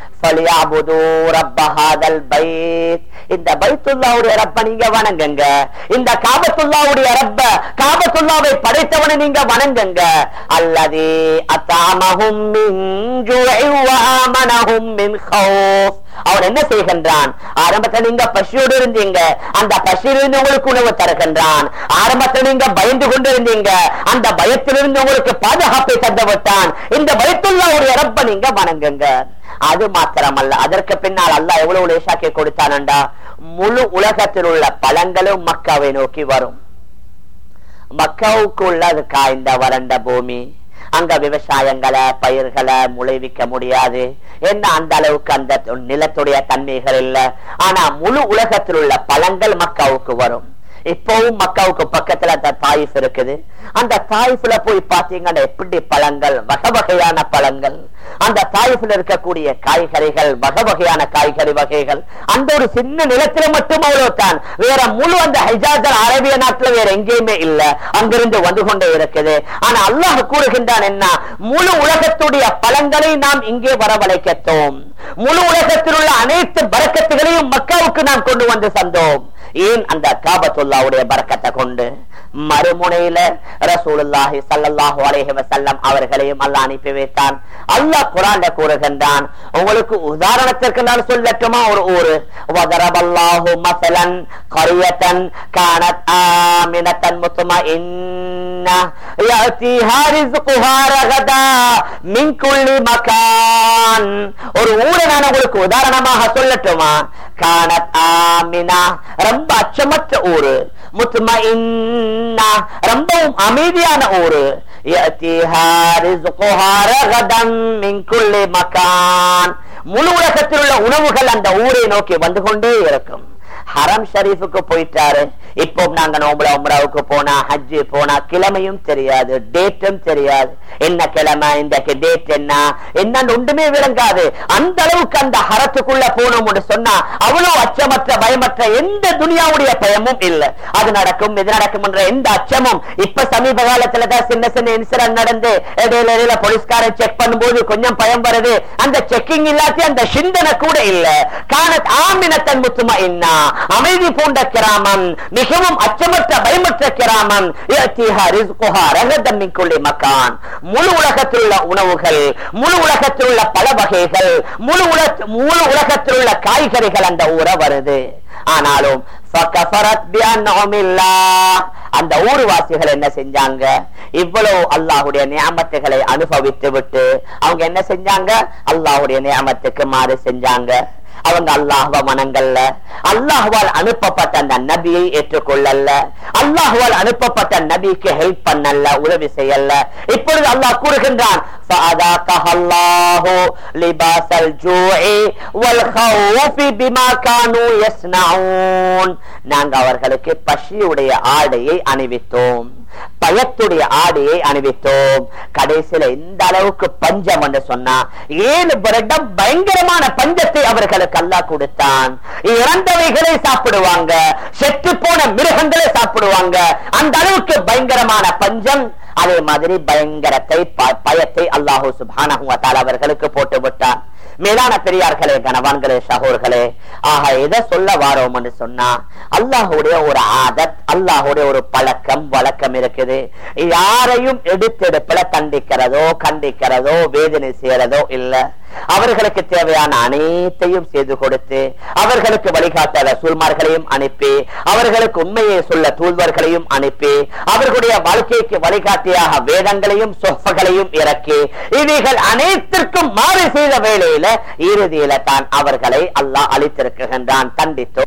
இந்த பைத்துல்லாவுடைய ரப்ப நீங்க வணங்குங்க இந்த காபத்துல்லாவுடைய ரப்ப காபத்துல்லாவை படைத்தவனை நீங்க வணங்குங்க அல்லது அத்தாமஹும் மின் ஜுஇ வ ஆமனஹும் மின் ஹௌஃப் அவன் என்ன செய்கின்றான் ஆரம்பத்தில் நீங்க பசியோடு இருந்தீங்க அந்த பசியிலிருந்து உங்களுக்கு உணவு தருகின்றான் ஆரம்பத்தில் நீங்க பயந்து கொண்டு இருந்தீங்க அந்த பயத்திலிருந்து உங்களுக்கு பாதுகாப்பை தந்து விட்டான் இந்த பயத்துள்ள ரப்ப நீங்க வணங்குங்க அது மாத்திரமல்ல அதற்கு பின்னால் அல்லாஹ் எவ்வளவு லேசாக்கி கொடுத்தானண்டா முழு உலகத்தில் உள்ள பழங்களும் மக்காவை நோக்கி வரும் மக்காவுக்கு உள்ள அது காய்ந்த வறண்ட பூமி அங்க விவசாயங்களை பயிர்களை முளைவிக்க முடியாது என்ன அந்த அளவுக்கு அந்த நிலத்துடைய தன்மைகள் இல்ல ஆனா முழு உலகத்தில் உள்ள பழங்கள் மக்காவுக்கு வரும் இப்பவும் மக்காவுக்கு பக்கத்துல அந்த தாயிஃப் இருக்குது அந்த தாயிஃப்ல போய் பாத்தீங்கன்னா எப்படி பழங்கள் வகை வகையான பழங்கள் அந்த தாயிஃப்ல இருக்கக்கூடிய காய்கறிகள் வகை வகையான காய்கறி வகைகள் அந்த ஒரு சின்ன நிலத்துல மட்டும் அவ்வளவுதான் வேற முழு அந்த ஹைஜாஜர் அரேபிய நாட்டுல வேற எங்கேயுமே இல்ல அங்கிருந்து வந்து கொண்டே இருக்குது ஆனா அல்லாஹ் கூறுகின்றான் என்ன முழு உலகத்துடைய பழங்களை நாம் இங்கே வரவழைக்கத்தோம் முழு உலகத்தில் உள்ள அனைத்து பறக்கத்துகளையும் மக்காவுக்கு நாம் கொண்டு வந்து சந்தோம் ஏன் அந்த காபத்துல்லாவுடைய பறக்கத்தை கொண்டு மறுமுனையில ரசூலுல்லாஹி ஸல்லல்லாஹு அலைஹி வஸல்லம் அவர்களையும் அல்லாஹ் அனுப்பி வைத்தான் அல்லாஹ் குர்ஆன்ல கூறுகின்றான் உங்களுக்கு உதாரணத்திற்கு நான் சொல்லட்டுமா ஒரு ஊரு வதரபல்லாஹு மஸலன் கரியத்தன் கானத் ஆமினத்தன் முத்மஇன்னா يأتيها رزقها رغدا من كل مكان ஒரு ஊரை நான் உங்களுக்கு உதாரணமாக சொல்லட்டுமா கானத் ஆமினா ரொம்ப அச்சமற்ற ஊரு முத்மஇன்னா ரொம்பவும் அமைதியான ஊரு يأتيها رزقها رغدا من كل مكان முழு உலகத்தில் உள்ள உணவுகள் அந்த ஊரை நோக்கி வந்து கொண்டே இருக்கும் ஹரம் ஷரீஃபுக்கு போயிட்டாரு இப்போ நாங்க நோம்புல உம்ராவுக்கு போனா ஹஜ்ஜு போனா கிழமையும் தெரியாது டேட்டும் தெரியாது என்ன கிழமை இந்த டேட் என்ன என்னன்னு ஒன்றுமே விளங்காது அந்த அளவுக்கு அந்த ஹரத்துக்குள்ள போனோம்னு சொன்னா அவ்வளவு அச்சமற்ற பயமற்ற எந்த துனியாவுடைய பயமும் இல்ல அது நடக்கும் இது நடக்கும் என்ற எந்த அச்சமும் இப்ப சமீப காலத்துல தான் சின்ன சின்ன இன்சிடென்ட் நடந்து இடையில இடையில போலீஸ்காரன் செக் பண்ணும்போது கொஞ்சம் பயம் வருது அந்த செக்கிங் இல்லாட்டி அந்த சிந்தனை கூட இல்ல காணத் ஆமினத்தன் முத்துமா என்ன அமைதி பூண்ட கிராமம் மிகவும் அச்சமற்ற பயமற்ற கிராமம் யஅத்திஹா ரிஸ்குஹா ரகதம் மின் குல்லி மக்கான் முழு உலகத்தில் உள்ள உணவுகள் முழு உலகத்தில் உள்ள பல வகைகள் முழு உலக முழு உலகத்தில் உள்ள காய்கறிகள் அந்த ஊரை வருது ஆனாலும் فَكَفَرَتْ بِأَنْعُمِ اللَّهِ. அந்த ஊர்வாசிகள் என்ன செஞ்சாங்க இவ்வளவு அல்லாஹுடைய நியாமத்துகளை அனுபவித்து விட்டு அவங்க என்ன செஞ்சாங்க அல்லாஹுடைய நியாமத்துக்கு மாறு செஞ்சாங்க அவங்க அல்லாஹ்வ மனங்கள்ல அல்லாஹ்வால் அனுப்பப்பட்ட அந்த நபியை ஏற்றுக்கொள்ளல அல்லாஹ்வால் அனுப்பப்பட்ட நபிக்கு ஹெல்ப் பண்ணல உதவி செய்யல இப்பொழுது அல்லாஹ் கூறுகின்றான் فَأَذَاقَهَا اللَّهُ لِبَاسَ الْجُوعِ وَالْخَوْفِ بِمَا كَانُوا يَصْنَعُونَ நாங்க அவர்களுக்கு பசியுடைய ஆடையை அணிவித்தோம் பயத்துடைய ஆடையை அணிவித்தோம் கடைசியில இந்த அளவுக்கு பஞ்சம் என்று சொன்னா ஏழு வருடம் பயங்கரமான பஞ்சத்தை அவர்களுக்கு அல்லாஹ் கொடுத்தான் இறந்தவைகளை சாப்பிடுவாங்க செத்து போன மிருகங்களை சாப்பிடுவாங்க அந்த அளவுக்கு பயங்கரமான பஞ்சம் அதே மாதிரி பயங்கரத்தை ப- பயத்தை அல்லாஹூ சுபானஹு வ தஆலா அவர்களுக்கு போட்டு விட்டான் மேலான பெரியார்களே கணவான்களே சகோர்களே ஆக எதை சொல்ல வாரோம் என்று சொன்னா அல்லாஹுடைய ஒரு ஆதத் அல்லாஹுடைய ஒரு பழக்கம் வழக்கம் இருக்குது யாரையும் எடுத்தெடுப்புல தண்டிக்கிறதோ கண்டிக்கிறதோ வேதனை செய்யறதோ இல்ல அவர்களுக்கு தேவையான அனைத்தையும் செய்து கொடுத்து அவர்களுக்கு வழிகாட்ட ரசூல்மார்களையும் அனுப்பி அவர்களுக்கு உண்மையை சொல்ல தூதுவர்களையும் அனுப்பி அவர்களுடைய வாழ்க்கைக்கு வழிகாட்டியாக வேதங்களையும் சொஃபகளையும் இறக்கி இவைகள் அனைத்திற்கும் மாறு செய்த வேளையில இறுதியில தான் அவர்களை அல்லாஹ் அளித்திருக்கின்றான் தண்டித்தோ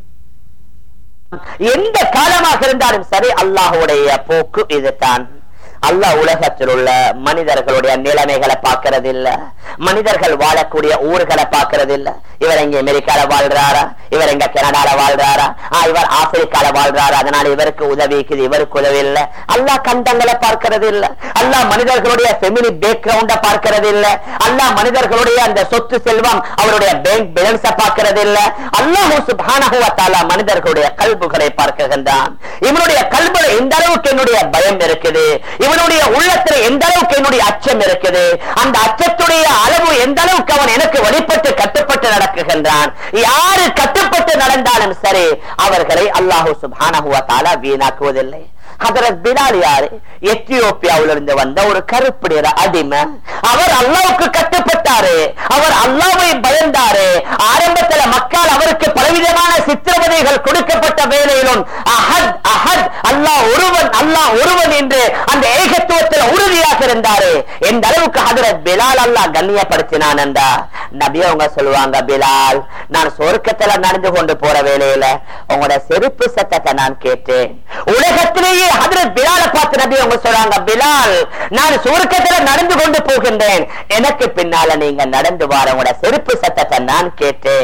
எந்த காலமாக இருந்தாலும் சரி அல்லாஹுடைய போக்கு இதுதான் அல்லாஹ் உலகத்தில் உள்ள மனிதர்களுடைய நிலைமைகளை பார்க்கறது இல்ல மனிதர்கள் வாழக்கூடிய ஊர்களை பார்க்கறது இல்ல இவர் இங்க அமெரிக்கால வாழ்றாரா இவர் இங்க கனடால வாழ்றாரா ஆ, இவர் ஆப்பிரிக்கால வாழ்றாரா அதனால இவருக்கு உதவி இருக்குது இவருக்கு உதவி இல்ல அல்லாஹ் கண்டங்களை பார்க்கறது இல்ல அல்லாஹ் மனிதர்களுடைய ஃபெமிலி பேக்ரவுண்ட பார்க்கறது இல்ல அல்லாஹ் மனிதர்களுடைய அந்த சொத்து செல்வம் அவருடைய பேங்க் பேலன்ஸ பார்க்கறது இல்ல அல்லாஹ் சுப்ஹானஹு வ தஆலா மனிதர்களுடைய கல்புகளை பார்க்கின்றான் இவனுடைய கல்புல எந்த அளவுக்கு என்னுடைய பயம் இருக்குது இவனுடைய உள்ளத்துல எந்த அளவுக்கு என்னுடைய அச்சம் இருக்குது அந்த அச்சத்துடைய அளவு எந்த அளவுக்கு அவன் எனக்கு வழிபட்டு கட்டுப்பட்டு நடக்குகின்றான் யாரு கட்டுப்பட்டு நடந்தாலும் சரி அவர்களை அல்லாஹு சுப்ஹானஹு வ தஆலா வீணாக்குவதில்லை ஹதரத் பிலால் யாரு எத்தியோப்பியாவிலிருந்து வந்த ஒரு கருப்பு நிற அடிமை அவர் அல்லாவுக்கு கட்டுப்பட்டாரு அவர் அல்லாவை பயந்தாரு ஆரம்பத்துல மக்கள் அவருக்கு பலவிதமான சித்திரவதைகள் கொடுக்கப்பட்ட வேலையிலும் அஹத் அஹத் அல்லாஹ் ஒருவன் அல்லாஹ் ஒருவன் என்று அந்த ஏகத்துவத்தில் உறுதியாக இருந்தாரு எந்த அளவுக்கு ஹதரத் பிலால் அல்லாஹ் கண்ணியப்படுத்தினான் என்றா நபி அவங்க சொல்லுவாங்க பிலால் நான் சொர்க்கத்துல நடந்து கொண்டு போற வேலையில உங்களோட செருப்பு சத்தத்தை நான் கேட்டேன் உலகத்திலேயே ஹதரத் பிலால பார்த்து நபி அவங்க சொல்றாங்க பிலால் நான் சுருக்கத்துல நடந்து கொண்டு போகின்றேன் எனக்கு பின்னால நீங்க நடந்து வர உங்களோட செருப்பு சத்தத்தை நான் கேட்டேன்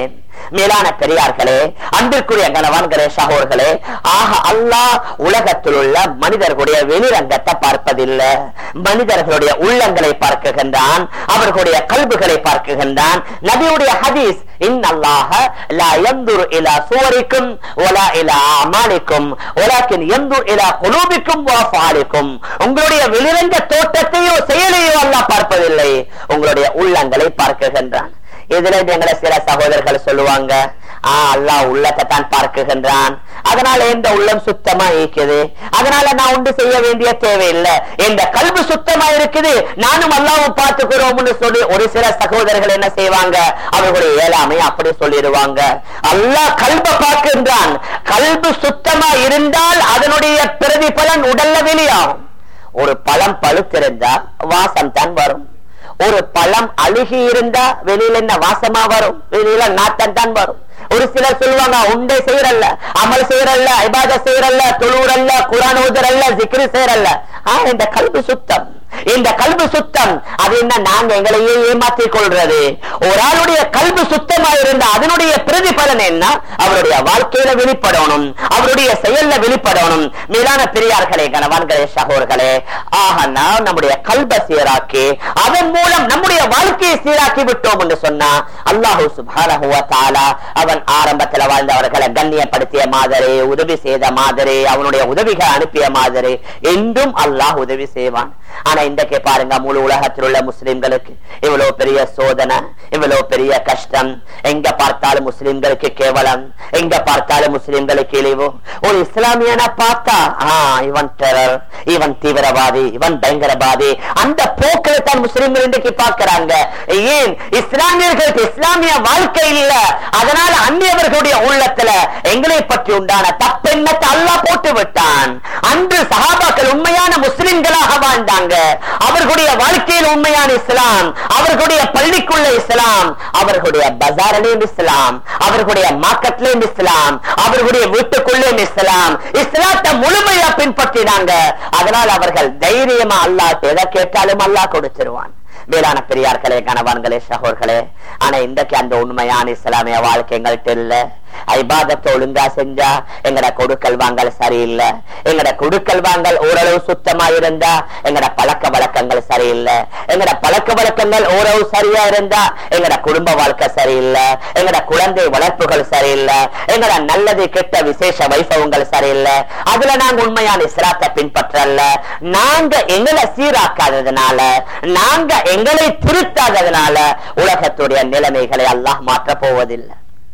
மேலான பெரியார்களே அன்பிற்குரிய கணவான்களே சகோர்களே ஆக அல்லாஹ் உலகத்தில் உள்ள மனிதர்களுடைய வெளிரங்கத்தை பார்ப்பதில்லை மனிதர்களுடைய உள்ளங்களை பார்க்குகின்றான் அவர்களுடைய கல்புகளை பார்க்குகின்றான் நபியுடைய ஹதீஸ் இன்னல்லாஹ லா யந்துரு இலா சுவரிக்கும் வலா இலா அமாலிக்கும் வலாக்கின் யந்துரு இலா குலூபிக்கும் வா ஃபாலிக்கும் உங்களுடைய வெளிரங்க தோட்டத்தையோ செயலையோ அல்லாஹ் பார்ப்பதில்லை உங்களுடைய உள்ளங்களை பார்க்குகின்றான் இதுல எங்களை சில சகோதரர்கள் சொல்லுவாங்க ஆஹ் அல்லாஹ் உள்ளத்தை தான் பார்க்குகின்றான் அதனால எந்த உள்ளம் சுத்தமா இருக்குது அதனால நான் ஒன்று செய்ய வேண்டிய தேவையில்லை இந்த கல்வி சுத்தமா இருக்குது நானும் அல்லாவும் பார்த்துக்கிறோம்னு சொல்லி ஒரு சில சகோதரர்கள் என்ன செய்வாங்க அவர்களுடைய இயலாமை அப்படி சொல்லிடுவாங்க அல்லாஹ் கல்ப பார்க்கின்றான் கல்பு சுத்தமா இருந்தால் அதனுடைய பிரதிபலன் உடல்ல வெளியாகும் ஒரு பழம் பழுத்திருந்தா வாசம் தான் வரும் ஒரு பழம் அழுகி இருந்தா வெளியில என்ன வாசமா வரும் வெளியில நாட்டம் தான் வரும் ஒரு சிலர் சொல்லுவாங்க உண்டை செய்யறல்ல அமல் செய்யறல்ல ஐபாத செய்யறல்ல தொழுவுறல்ல குரான் ஊதரல்ல ஜிக்ரி செய்யறல்ல ஆஹ் இந்த கல்வி சுத்தம் இந்த கல்வி சுத்தம் அது என்ன நாங்க எங்களையே ஏமாற்றிக் கொள்றது ஒரு ஆளுடைய கல்வி சுத்தமா இருந்தா அதனுடைய பிரதிபலன் என்ன அவருடைய வாழ்க்கையில வெளிப்படணும் அவருடைய செயல்ல வெளிப்படணும் மேலான பெரியார்களே கணவான்களே சகோர்களே ஆக நாம் நம்முடைய கல்ப சீராக்கி அதன் மூலம் நம்முடைய வாழ்க்கையை சீராக்கி விட்டோம் என்று சொன்னா அல்லாஹூ சுபானஹுவ தாலா அவன் ஆரம்பத்தில் வாழ்ந்தவர்களை கண்ணியப்படுத்திய மாதிரி உதவி செய்த மாதிரி அவனுடைய உதவிகள் அனுப்பிய மாதிரி என்றும் அல்லாஹ் உதவி செய்வான் ஆனா இன்றைக்கு பாருங்க முழு உலகத்தில் உள்ள முஸ்லிம்களுக்கு இவ்வளவு பெரிய சோதனை இவ்வளவு பெரிய கஷ்டம் எங்க பார்த்தாலும் முஸ்லிம்களுக்கு கேவலம் எங்க பார்த்தாலும் முஸ்லிம்களுக்கு இழிவு ஒரு இஸ்லாமியன பார்த்தா ஆஹ் இவன் டெரர் இவன் தீவிரவாதி இவன் பயங்கரவாதி அந்த போக்கில் தான் முஸ்லிம்கள் இன்றைக்கு பார்க்கிறாங்க ஏன் இஸ்லாமியர்களுக்கு இஸ்லாமிய வாழ்க்கை இல்ல அதனால அந்நியவர்களுடைய உள்ளத்துல எங்களை பற்றி உண்டான தப்பெண்ணத்தை அல்லாஹ் போட்டு விட்டான் அன்று சஹாபாக்கள் உண்மையான முஸ்லிம்களாக வாழ்ந்தாங்க அவர்களுடைய வாழ்க்கையில் உண்மையான இஸ்லாம் அவர்களுடைய பள்ளிக்குள்ள இஸ்லாம் அவர்களுடைய பஜாரிலேயும் இஸ்லாம் அவர்களுடைய மார்க்கெட்லயும் இஸ்லாம் அவர்களுடைய வீட்டுக்குள்ளேயும் இஸ்லாம் இஸ்லாத்தை முழுமையா பின்பற்றினாங்க அதனால் அவர்கள் தைரியமா அல்லாஹ் எதை கேட்டாலும் அல்லாஹ் கொடுத்துருவான் மேலான பெரியார்களே கணவான்களே சகோர்களே ஆனா இன்றைக்கு அந்த உண்மையான இஸ்லாமிய வாழ்க்கை எங்கள்கிட்ட இல்ல ஐபாதத்தை ஒழுங்கா செஞ்சா எங்கட கொடுக்கல் வாங்கல் சரியில்லை எங்கட கொடுக்கல் வாங்கல் ஓரளவு சுத்தமா இருந்தா எங்கட பழக்க வழக்கங்கள் சரியில்லை எங்கட பழக்க வழக்கங்கள் ஓரளவு சரியா இருந்தா எங்கட குடும்ப வாழ்க்கை சரியில்லை எங்கட குழந்தை வளர்ப்புகள் சரியில்லை எங்கட நல்லது கெட்ட விசேஷ வைபவங்கள் சரியில்லை அதுல நாங்க உண்மையான இஸ்லாத்தை பின்பற்றல நாங்க எங்களை சீராக்காததுனால நாங்க எங்களை திருத்தாததுனால உலகத்துடைய நிலைமைகளை அல்லாஹ் மாற்ற போவதில்லை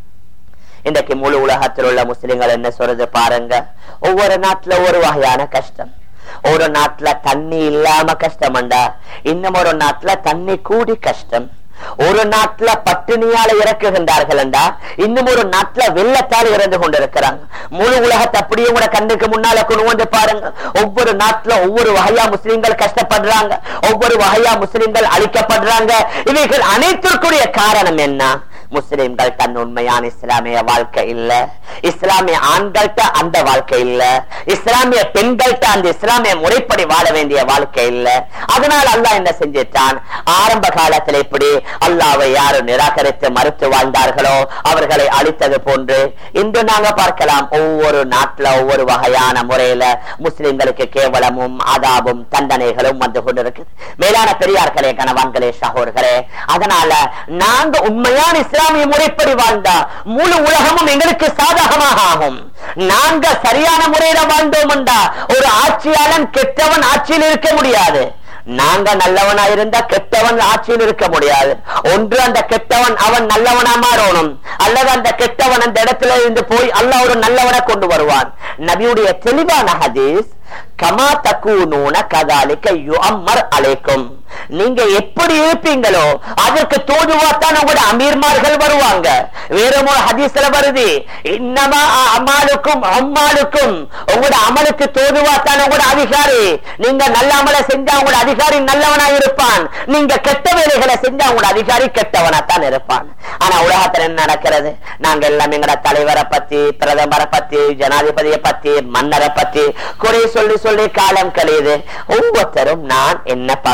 இன்றைக்கு முழு உலகத்தில் உள்ள முஸ்லிம்கள் என்ன சொல்றது பாருங்க ஒவ்வொரு நாட்டுல ஒரு வகையான கஷ்டம் ஒரு நாட்டுல தண்ணி இல்லாம கஷ்டம்டா இன்னும் ஒரு நாட்டுல தண்ணி கூடி கஷ்டம் ஒரு நாட்டுல பட்டினியால இறக்குகின்றார்கள் என்றா இன்னும் ஒரு நாட்டுல வெள்ளத்தால் இறந்து கொண்டிருக்கிறாங்க முழு உலகத்தை அப்படியே கூட கண்ணுக்கு முன்னால கொண்டு வந்து பாருங்க ஒவ்வொரு நாட்டுல ஒவ்வொரு வகையா முஸ்லிம்கள் கஷ்டப்படுறாங்க ஒவ்வொரு வகையா முஸ்லிம்கள் அழிக்கப்படுறாங்க இவைகள் அனைத்திற்குரிய காரணம் என்ன முஸ்லிம்கள் தன் உண்மையான இஸ்லாமிய வாழ்க்கை இல்ல இஸ்லாமிய ஆண்கள்ட்ட அந்த வாழ்க்கை இல்ல இஸ்லாமிய பெண்கள்ட்ட அந்த இஸ்லாமிய முறைப்படி வாழ வேண்டிய வாழ்க்கை இல்ல அதனால் அல்லாஹ் என்ன செஞ்சிட்டான் ஆரம்ப காலத்தில் இப்படி அல்லாவை யாரு நிராகரித்து மறுத்து வாழ்ந்தார்களோ அவர்களை அழித்தது போன்று இன்று நாங்க பார்க்கலாம் ஒவ்வொரு நாட்டுல ஒவ்வொரு வகையான முறையில முஸ்லிம்களுக்கு கேவலமும் அதாபும் தண்டனைகளும் வந்து கொண்டிருக்கு மேலான பெரியார்களே கணவான்களே சகோர்களே அதனால நாங்க உண்மையான இஸ்லாமிய முறைப்படி வாழ்ந்தா முழு உலகமும் எங்களுக்கு சாதகமாக ஆகும் நாங்க சரியான முறையில வாழ்ந்தோம் ஒரு ஆட்சியாளன் கெட்டவன் ஆட்சியில் இருக்க முடியாது நாங்க நல்லவனா இருந்தா கெட்டவன் ஆட்சியில் இருக்க முடியாது ஒன்று அந்த கெட்டவன் அவன் நல்லவனா மாறணும் அல்லது அந்த கெட்டவன் அந்த இடத்துல இருந்து போய் அல்ல ஒரு நல்லவனை கொண்டு வருவான் நபியுடைய தெளிவான ஹதீஸ் கமா தக்கூனூன கதாலிக்க யுஅம்மர் அலைக்கும் நீங்க எப்படி இருப்பீங்களோ அதற்கு தோதுவாத்தான் உங்களோட அமீர்மார்கள் வருவாங்க வேற ஒரு ஹதீஸ்ல வருது இன்னமா அம்மாளுக்கும் அம்மாளுக்கும் உங்களோட அமலுக்கு தோதுவாத்தான் உங்களோட அதிகாரி நீங்க நல்ல அமலை செஞ்சா உங்களோட அதிகாரி நல்லவனா இருப்பான் நீங்க கெட்ட வேலைகளை செஞ்சா உங்களோட அதிகாரி கெட்டவனா தான் இருப்பான் ஆனா உலகத்துல என்ன நடக்கிறது நாங்க எல்லாம் எங்கட தலைவரை பத்தி பிரதமரை பத்தி ஜனாதிபதியை பத்தி மன்னரை பத்தி குறை சொல்லி சொல்லி காலம் கழியுது ஒவ்வொருத்தரும் நான் என்ன பார்க்கணும்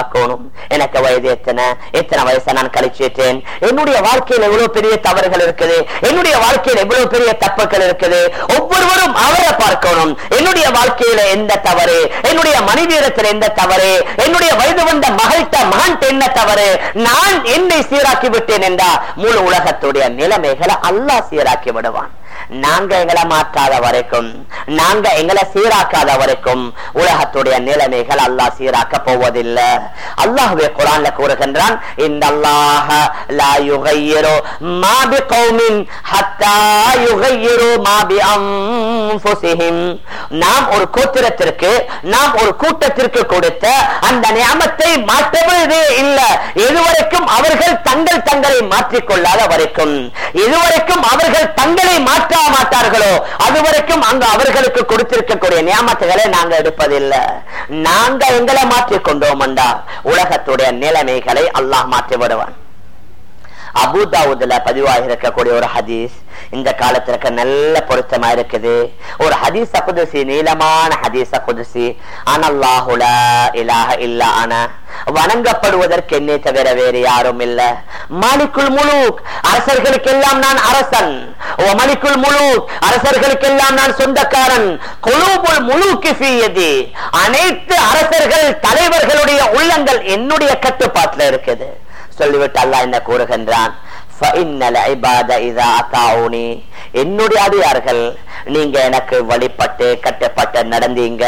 எனக்கு வயது எத்தனை எத்தனை வயசை நான் கழிச்சிட்டேன் என்னுடைய வாழ்க்கையில் எவ்வளவு பெரிய தவறுகள் இருக்குது என்னுடைய வாழ்க்கையில் எவ்வளவு பெரிய தப்புகள் இருக்குது ஒவ்வொருவரும் அவரை பார்க்கணும் என்னுடைய வாழ்க்கையில எந்த தவறு என்னுடைய மனைவியிடத்தில் எந்த தவறு என்னுடைய வயது வந்த மகள்கிட்ட மகன் என்ன தவறு நான் என்னை சீராக்கி விட்டேன் என்றா முழு உலகத்துடைய நிலைமைகளை அல்லாஹ் சீராக்கி விடுவான் நாங்க எங்களை மாற்றாத வரைக்கும் நாங்க எங்களை சீராக்காத வரைக்கும் உலகத்துடைய நிலைமைகள் அல்லாஹ் சீராக்க போவதில்லை அல்லாஹ்வே குரான்ல கூறுகின்றான் இந்த அல்லாஹ லா யுகையிரு மா பி கௌமின் ஹத்தா யுகையிரு மா பி அன்ஃபுஸிஹிம் நாம் ஒரு கோத்திரத்திற்கு நாம் ஒரு கூட்டத்திற்கு கொடுத்த அந்த நியமத்தை மாற்றுவதே இல்ல இதுவரைக்கும் அவர்கள் தங்கள் தங்களை மாற்றிக்கொள்ளாத வரைக்கும் இதுவரைக்கும் அவர்கள் தங்களை மாற்ற மாட்டார்களோ அதுவரைக்கும் அங்கு அவர்களுக்கு கொடுத்திருக்கக்கூடிய நியமத்துகளை நாங்க எடுப்பதில்லை நாங்க எங்களை மாற்றிக் கொண்டோம் உலகத்துடைய நிலைமைகளை அல்லாஹ் மாற்றி விடுவான் அபுதாவுதுல பதிவாக இருக்கக்கூடிய ஒரு ஹதீஸ் இந்த காலத்திற்கு நல்ல பொருத்தமா இருக்குது ஒரு ஹதீஸ குதிசி நீளமான ஹதீஸ குதிசி அனல்லாஹுல இலாஹ இல்ல அன வணங்கப்படுவதற்கு என்னை தவிர வேறு யாரும் இல்ல மாலிக்குள் முழு அரசர்களுக்கெல்லாம் நான் அரசன் ஓ மலிக்குள் முழு அரசர்களுக்கெல்லாம் நான் சொந்தக்காரன் குழுபுல் முழு கிஃபியதி அனைத்து அரசர்கள் தலைவர்களுடைய உள்ளங்கள் என்னுடைய கட்டுப்பாட்டுல இருக்குது சொல்லிவிட்டு அல்லாஹ் என்ன கூறுகின்றான் என்னுடைய அடியார்கள் நீங்க எனக்கு வழிபட்டு கட்டப்பட்டு நடந்தீங்க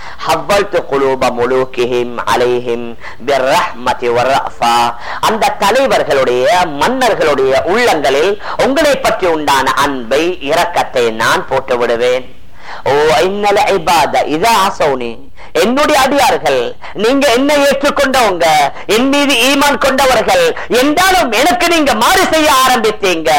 அந்த தலைவர்களுடைய மன்னர்களுடைய உள்ளங்களில் உங்களை பற்றி உண்டான அன்பை இரக்கத்தை நான் போட்டு விடுவேன் ஓ இன்னல ஐபாத இதா ஆசௌனி என்னுடைய அடியார்கள் நீங்க என்ன ஏற்றுக்கொண்டவங்க என் மீது ஈமான் கொண்டவர்கள் என்றாலும் எனக்கு நீங்க மாறு செய்ய ஆரம்பித்தீங்க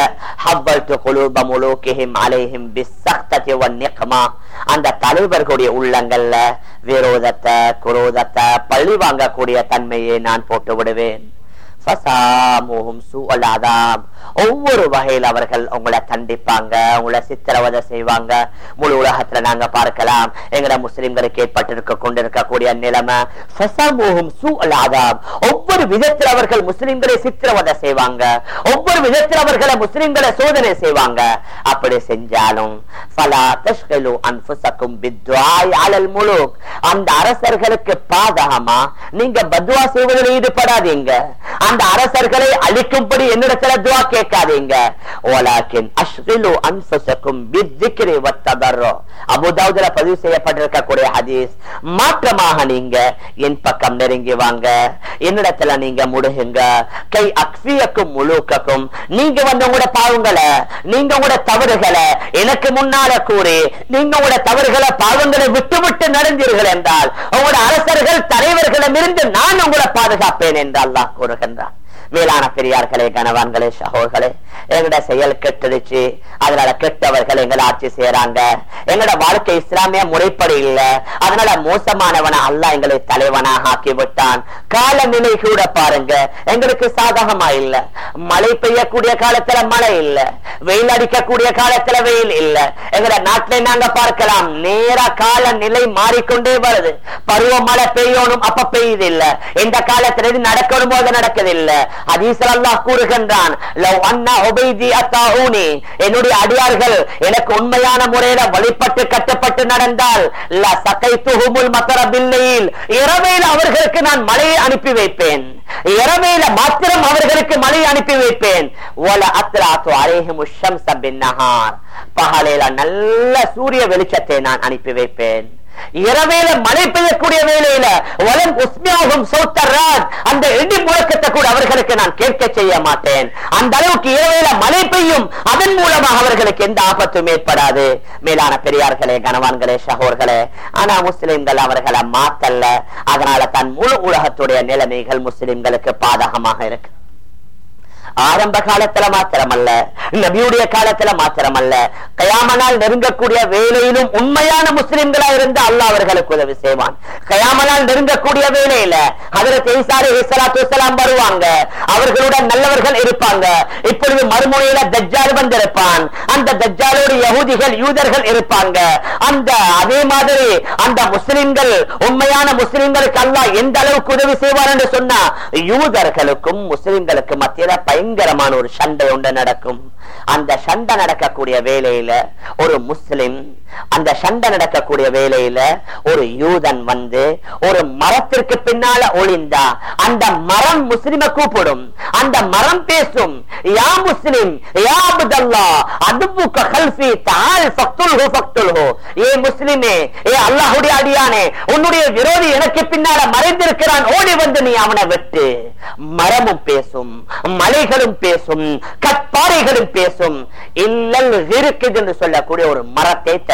அந்த தலைவர்களுடைய உள்ளங்கள்ல விரோதத்தை குரோதத்தை பழி வாங்கக்கூடிய தன்மையை நான் போட்டு விடுவேன் ஒவ்வொரு வகையில் அவர்கள் உங்களை தண்டிப்பாங்க உங்களை சித்திரவதை செய்வாங்க முழு உலகத்துல நாங்க பார்க்கலாம் எங்கட முஸ்லிம்களுக்கு ஏற்பட்டிருக்க கொண்டிருக்கக்கூடிய நிலைமை ஒவ்வொரு விதத்தில் அவர்கள் முஸ்லிம்களை சித்திரவதை செய்வாங்க ஒவ்வொரு விதத்தில் அவர்களை முஸ்லிம்களை சோதனை செய்வாங்க அப்படி செஞ்சாலும் அந்த அரசர்களுக்கு பாதகமா நீங்க பத்வா செய்வதில் ஈடுபடாதீங்க அந்த அரசர்களை அழிக்கும்படி என்னிடத்துல துவா கேட்காதீங்க ஓலாக்கின் அஷ்கிலு அன்ஃபுசக்கும் பித்திக்ரி வத்ததர்ரோ அபுதாவுதுல பதிவு செய்யப்பட்டிருக்கக்கூடிய ஹதீஸ் மாற்றமாக நீங்க என் பக்கம் நெருங்கி வாங்க என்னிடத்துல நீங்க முடுகுங்க கை அக்ஃபியக்கும் முழுக்கக்கும் நீங்க வந்து உங்களோட பாவங்களை நீங்க உங்களோட தவறுகளை எனக்கு முன்னால கூறி நீங்க உங்களோட தவறுகளை பாவங்களை விட்டு விட்டு நடந்தீர்கள் என்றால் உங்களோட அரசர்கள் தலைவர்களிடமிருந்து நான் உங்களை பாதுகாப்பேன் என்று அல்லாஹ் கூறுகின்றார் மேலான பெரியார்களே கணவான்களே சகோர்களே எங்கட செயல் கெட்டுடுச்சு அதனால கெட்டவர்கள் எங்களை ஆட்சி செய்யறாங்க எங்கட வாழ்க்கை இஸ்லாமிய முறைப்படி இல்ல அதனால மோசமானவன அல்ல எங்களை தலைவனாக ஆக்கி விட்டான் காலநிலை கூட பாருங்க எங்களுக்கு சாதகமா இல்ல மழை பெய்யக்கூடிய காலத்துல மழை இல்ல வெயில் அடிக்கக்கூடிய காலத்துல வெயில் இல்ல எங்கட நாட்டில நாங்க பார்க்கலாம் நேரா காலநிலை மாறிக்கொண்டே வருது பருவமழை பெய்யணும் அப்ப பெய்யுது இல்ல எந்த காலத்துல இது நடக்கணும் போது நடக்குதில்ல ஹதீஸ்ல அல்லாஹ் கூறுகின்றான் லவ் அன்னா உபைதி அத்தாஹூனி என்னுடைய அடியார்கள் எனக்கு உண்மையான முறையில வழிபட்டு கட்டப்பட்டு நடந்தால் ல சகைத்துஹுமுல் மத்தர பில்லையில் இரவையில் அவர்களுக்கு நான் மழையை அனுப்பி வைப்பேன் இரவையில மாத்திரம் அவர்களுக்கு மழை அனுப்பி வைப்பேன் ஒல அத்ராத்து அலைஹிமு ஷம்ஸ பின்னஹார் பகலையில நல்ல சூரிய வெளிச்சத்தை நான் அனுப்பி வைப்பேன் இரவேல மழை பெய்யக்கூடிய வேலையில வலம் உஸ்மியாகும் சோத்தரான் அந்த இடி முழக்கத்தை கூட அவர்களுக்கு நான் கேட்க செய்ய மாட்டேன் அந்த அளவுக்கு இரவேல மழை பெய்யும் அதன் மூலமாக அவர்களுக்கு எந்த ஆபத்தும் ஏற்படாது மேலான பெரியார்களே கனவான்களே சகோர்களே ஆனா முஸ்லிம்கள் அவர்களை மாத்தல்ல அதனால தன் முழு உலகத்துடைய நிலைமைகள் முஸ்லிம்களுக்கு பாதகமாக இருக்கு ஆரம்ப காலத்துல மாத்திரமல்ல நபியுடைய காலத்துல மாத்திரமல்ல கயாமனால் நெருங்கக்கூடிய வேலையிலும் உண்மையான முஸ்லிம்களா இருந்து அல்லாஹ் அவர்களுக்கு உதவி செய்வான் கயாமனால் நெருங்கக்கூடிய வேலையில அதற்கு வருவாங்க அவர்களுடன் நல்லவர்கள் இருப்பாங்க இப்பொழுது மறுமுனையில தஜ்ஜால் வந்திருப்பான் அந்த தஜ்ஜாலோடு யகுதிகள் யூதர்கள் இருப்பாங்க அந்த அதே மாதிரி அந்த முஸ்லிம்கள் உண்மையான முஸ்லிம்களுக்கு அல்லாஹ் எந்த அளவுக்கு உதவி செய்வார் என்று சொன்னா யூதர்களுக்கும் முஸ்லிம்களுக்கு மத்தியில பயங்கரமான ஒரு சண்டை ஒன்று நடக்கும் அந்த சண்டை நடக்கக்கூடிய வேலையில ஒரு முஸ்லிம் அந்த சண்டை நடக்கக்கூடிய வேலையில ஒரு யூதன் வந்து ஒரு மரத்திற்கு பின்னால ஒளிந்தா அந்த மரம் முஸ்லிம கூப்பிடும் அந்த மரம் பேசும் யா முஸ்லிம் யா அப்துல்லா அதுபுக்க கல்ஃபி தால் ஃபக்துல்ஹு ஃபக்துல்ஹு ஏ முஸ்லிமே ஏ அல்லாஹ்வுடைய அடியானே உன்னுடைய விரோதி எனக்கு பின்னால மறைந்திருக்கிறான் ஓடி வந்து நீ அவனை வெட்டு மரமும் பேசும் மலைகளும் பேசும் கற்பாறைகளும் பேசும் இல்லல் இருக்குது என்று சொல்லக்கூடிய ஒரு மரத்தை தவிர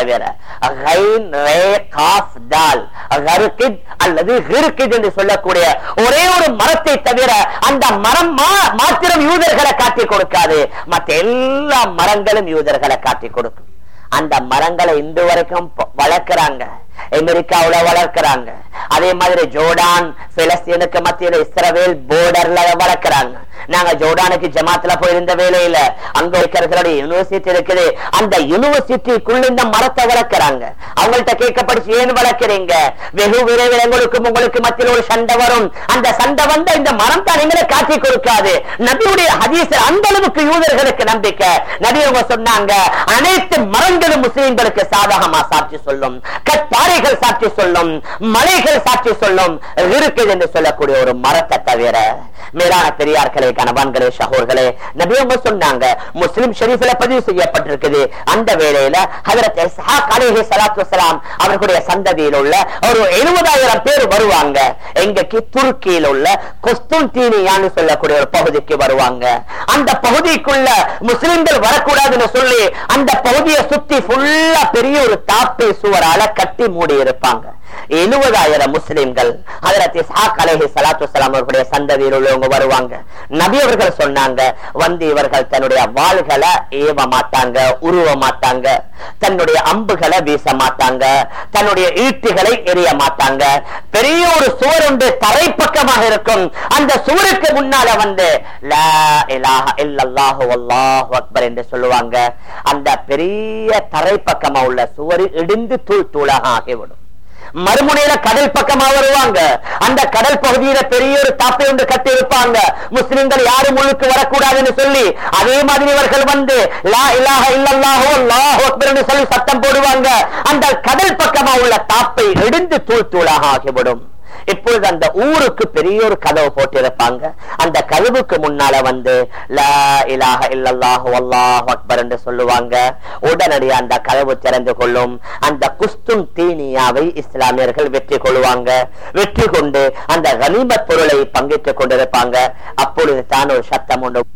கைன், ரே, காஃப், தால், கருக்கித் அல்லது ஹிருக்கித் என்று சொல்லக்கூடிய ஒரே ஒரு மரத்தை தவிர அந்த மரம் மா- மாத்திரம் யூதர்களை காட்டி கொடுக்காது மற்ற எல்லா மரங்களும் யூதர்களை காட்டி கொடுக்கும் அந்த மரங்களை இன்று வரைக்கும் ப- வளர்க்கறாங்க அமெரிக்காவுல வளர்க்கறாங்க அதே மாதிரி ஜோர்டான் பிலஸ்தீனுக்கு மத்தியில இஸ்ரவேல் போர்டர்ல வளர்க்கறாங்க நாங்க ஜோர்டானுக்கு ஜமாத்துல போயிருந்த வேலையில அங்க இருக்கிற யூனிவர்சிட்டி இருக்குது அந்த யூனிவர்சிட்டிக்குள்ள இந்த மரத்தை வளர்க்கறாங்க அவங்கள்ட்ட கேட்கப்படுச்சு ஏன் வளர்க்கிறீங்க வெகு விரைவில் எங்களுக்கும் உங்களுக்கு மத்தியில் ஒரு சண்டை வரும் அந்த சண்டை வந்த இந்த மரம் தான் எங்களை காட்டி கொடுக்காது நபியுடைய ஹதீஸ் அந்த அளவுக்கு யூதர்களுக்கு நம்பிக்கை நபி அவங்க சொன்னாங்க அனைத்து மரங்களும் முஸ்லிம்களுக்கு சாதகமா சாட்சி சொல்லும் கற்பாறைகள் சாட்சி சொல்லும் மலைகள் சாட்சி சொல்லும் இருக்குது என்று சொல்லக்கூடிய ஒரு மரத்தை தவிர மேலான பெரியார்களே கணவான்களே சகோர்களே நபி அவங்க சொன்னாங்க முஸ்லிம் ஷெரீஃபில பதிவு செய்யப்பட்டிருக்குது அந்த வேளையில ஹஜரத் இஸ்ஹாக் அலைஹி ஸலாத்து வஸலாம் அவர்களுடைய சந்ததியில் உள்ள ஒரு 70000 பேர் வருவாங்க எங்கக்கு துருக்கியில் உள்ள கொஸ்துன்டீனியான்னு சொல்லக்கூடிய ஒரு பகுதிக்கு வருவாங்க அந்த பகுதிக்குள்ள முஸ்லிம்கள் வரக்கூடாதுன்னு சொல்லி அந்த பகுதியை சுத்தி ஃபுல்லா பெரிய ஒரு தாப்பை சுவரால கட்டி மூடி இருப்பாங்க எழுபதாயிரம் முஸ்லிம்கள் ஹஜரத் இஸ்ஹாக் அலைஹி ஸலாத்து வஸலாம் அவர்களுடைய சந்ததியில் உள்ளவங்க வருவாங்க நபி அவர்கள் சொன்னாங்க வந்து இவர்கள் தன்னுடைய வாள்களை ஏவ மாட்டாங்க உருவ மாட்டாங்க தன்னுடைய அம்புகளை வீச மாட்டாங்க தன்னுடைய ஈட்டிகளை எரிய மாட்டாங்க பெரிய ஒரு சுவர் உண்டு தரைப்பக்கமாக இருக்கும் அந்த சுவருக்கு முன்னால வந்து லா இலாஹ இல்லல்லாஹு வல்லாஹு அக்பர் என்று சொல்லுவாங்க அந்த பெரிய தரைப்பக்கமா உள்ள சுவர் இடிந்து தூள் தூளாக ஆகிவிடும் மறுமுனையில கடல் பக்கமா வருவாங்க அந்த கடல் பகுதியில பெரிய ஒரு தாப்பை ஒன்று கட்டி இருப்பாங்க முஸ்லிம்கள் யாரும் முழுக்கு வரக்கூடாதுன்னு சொல்லி அதே மாதிரி இவர்கள் வந்து லா இலாஹ இல்லல்லாஹு அல்லாஹு அக்பர் என்று சொல்லி சத்தம் போடுவாங்க அந்த கடல் பக்கமா உள்ள தாப்பை இடிந்து தூள் தூளாக ஆகிவிடும் இப்பொழுது அந்த ஊருக்கு பெரிய ஒரு கதவு போட்டிருப்பாங்க அந்த கதவுக்கு முன்னால வந்து லா இலாஹ இல்லல்லாஹு அல்லாஹு அக்பர் என்று சொல்லுவாங்க உடனடியாக அந்த கதவு திறந்து கொள்ளும் அந்த குஸ்தும் தீனியாவை இஸ்லாமியர்கள் வெற்றி கொள்வாங்க வெற்றி கொண்டு அந்த கனிமத் பொருளை பங்கிட்டுக் கொண்டிருப்பாங்க அப்பொழுது தான் ஒரு சத்தம் உண்டு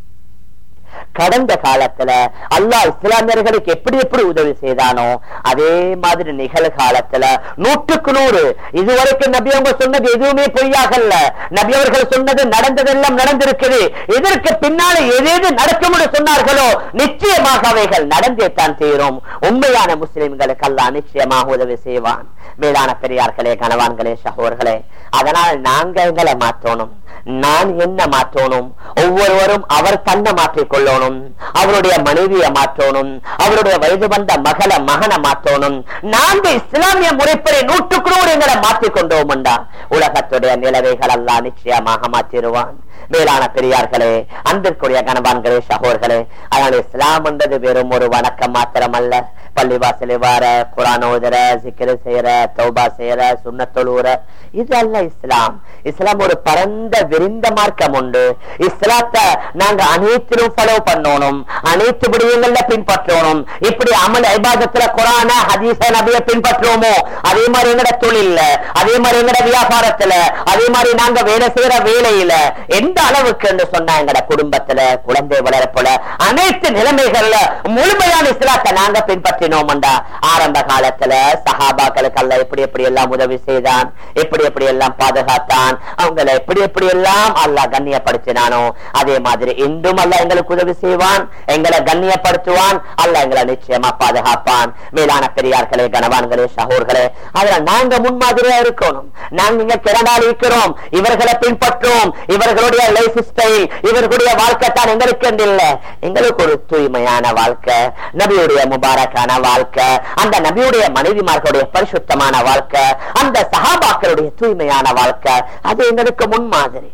கடந்த காலத்துல அல்லாஹ் இஸ்லாமியர்களுக்கு எப்படி எப்படி உதவி செய்தானோ அதே மாதிரி நிகழ்காலத்துல நூற்றுக்கு நூறு இதுவரைக்கும் நபி அவங்க சொன்னது எதுவுமே பொய்யாகல்ல நபி அவர்கள் சொன்னது நடந்ததெல்லாம் நடந்திருக்குது இதற்கு பின்னால எதேது நடக்கும் என்று சொன்னார்களோ நிச்சயமாக அவைகள் நடந்தே தான் தீரும் உண்மையான முஸ்லிம்களுக்கு அல்லாஹ் நிச்சயமாக உதவி செய்வான் மேலான பெரியார்களே கணவான்களே சகோர்களே அதனால் நாங்க எங்களை மாற்றணும் நான் என்ன மாற்றணும் ஒவ்வொருவரும் அவர் தன்னை மாற்றிக் கொள்ளணும் அவருடைய மனைவியை மாற்றணும் அவருடைய வயது வந்த மகளை மகனை மாற்றணும் நான்கு இஸ்லாமிய முறைப்படி நூற்றுக்கு நூறு எங்களை மாற்றிக் கொண்டோம் உலகத்துடைய நிலவைகள் எல்லாம் நிச்சயமாக மாற்றிடுவான் மேலான பெரியார்களே அன்பிற்குரிய கணவான்களே சகோர்களே அதனால் இஸ்லாம் என்றது வெறும் ஒரு வணக்கம் மாத்திரமல்ல பள்ளிவாசலை வார குரான் ஓதுற சிக்கிர செய்யற தௌபா செய்யற சுண்ணத்தொழுவுற இது அல்ல இஸ்லாம் இஸ்லாம் ஒரு பரந்த விரிந்த மார்க்கம் உண்டு இஸ்லாத்தை நாங்க அனைத்திலும் ஃபாலோ பண்ணணும் அனைத்து விடயங்கள்ல பின்பற்றணும் இப்படி அமல் ஐபாதத்துல குரான ஹதீச நபிய பின்பற்றுவோமோ அதே மாதிரி எங்கட தொழில்ல அதே மாதிரி எங்கட வியாபாரத்துல அதே மாதிரி நாங்க வேலை செய்யற வேலையில எந்த அளவுக்கு என்று சொன்னா எங்கட குடும்பத்துல குழந்தை வளர்ப்புல அனைத்து நிலைமைகள்ல முழுமையான இஸ்லாத்தை நாங்க பின்பற்றினோம்டா ஆரம்ப காலத்துல சஹாபாக்களுக்கு அல்ல எப்படி எப்படி எல்லாம் உதவி செய்தான் எப்படி எப்படி எல்லாம் பாதுகாத்தான் அவங்கள எப்படி எப்படி எல்லாம் அல்லாஹ் கண்ணியப்படுத்தினானோ அதே மாதிரி இன்றும் அல்லாஹ் எங்களுக்கு உதவி செய்வான் எங்களை கண்ணியப்படுத்துவான் அல்லாஹ் எங்களை நிச்சயமா பாதுகாப்பான் மேலான பெரியார்களே கனவான்களே சகோர்களே அதுல நாங்க முன்மாதிரியா இருக்கணும் நாங்க இங்க கிரண்டால் இருக்கிறோம் இவர்களை பின்பற்றுவோம் இவர்களுடைய லைஃப் ஸ்டைல் இவர்களுடைய வாழ்க்கை தான் எங்களுக்கு என்று இல்ல எங்களுக்கு ஒரு தூய்மையான வாழ்க்கை நபியுடைய முபாரக்கான வாழ்க்கை அந்த நபியுடைய மனைவிமார்களுடைய பரிசுத்தமான வாழ்க்கை அந்த சஹாபாக்களுடைய தூய்மையான வாழ்க்கை அது எங்களுக்கு முன்மாதிரி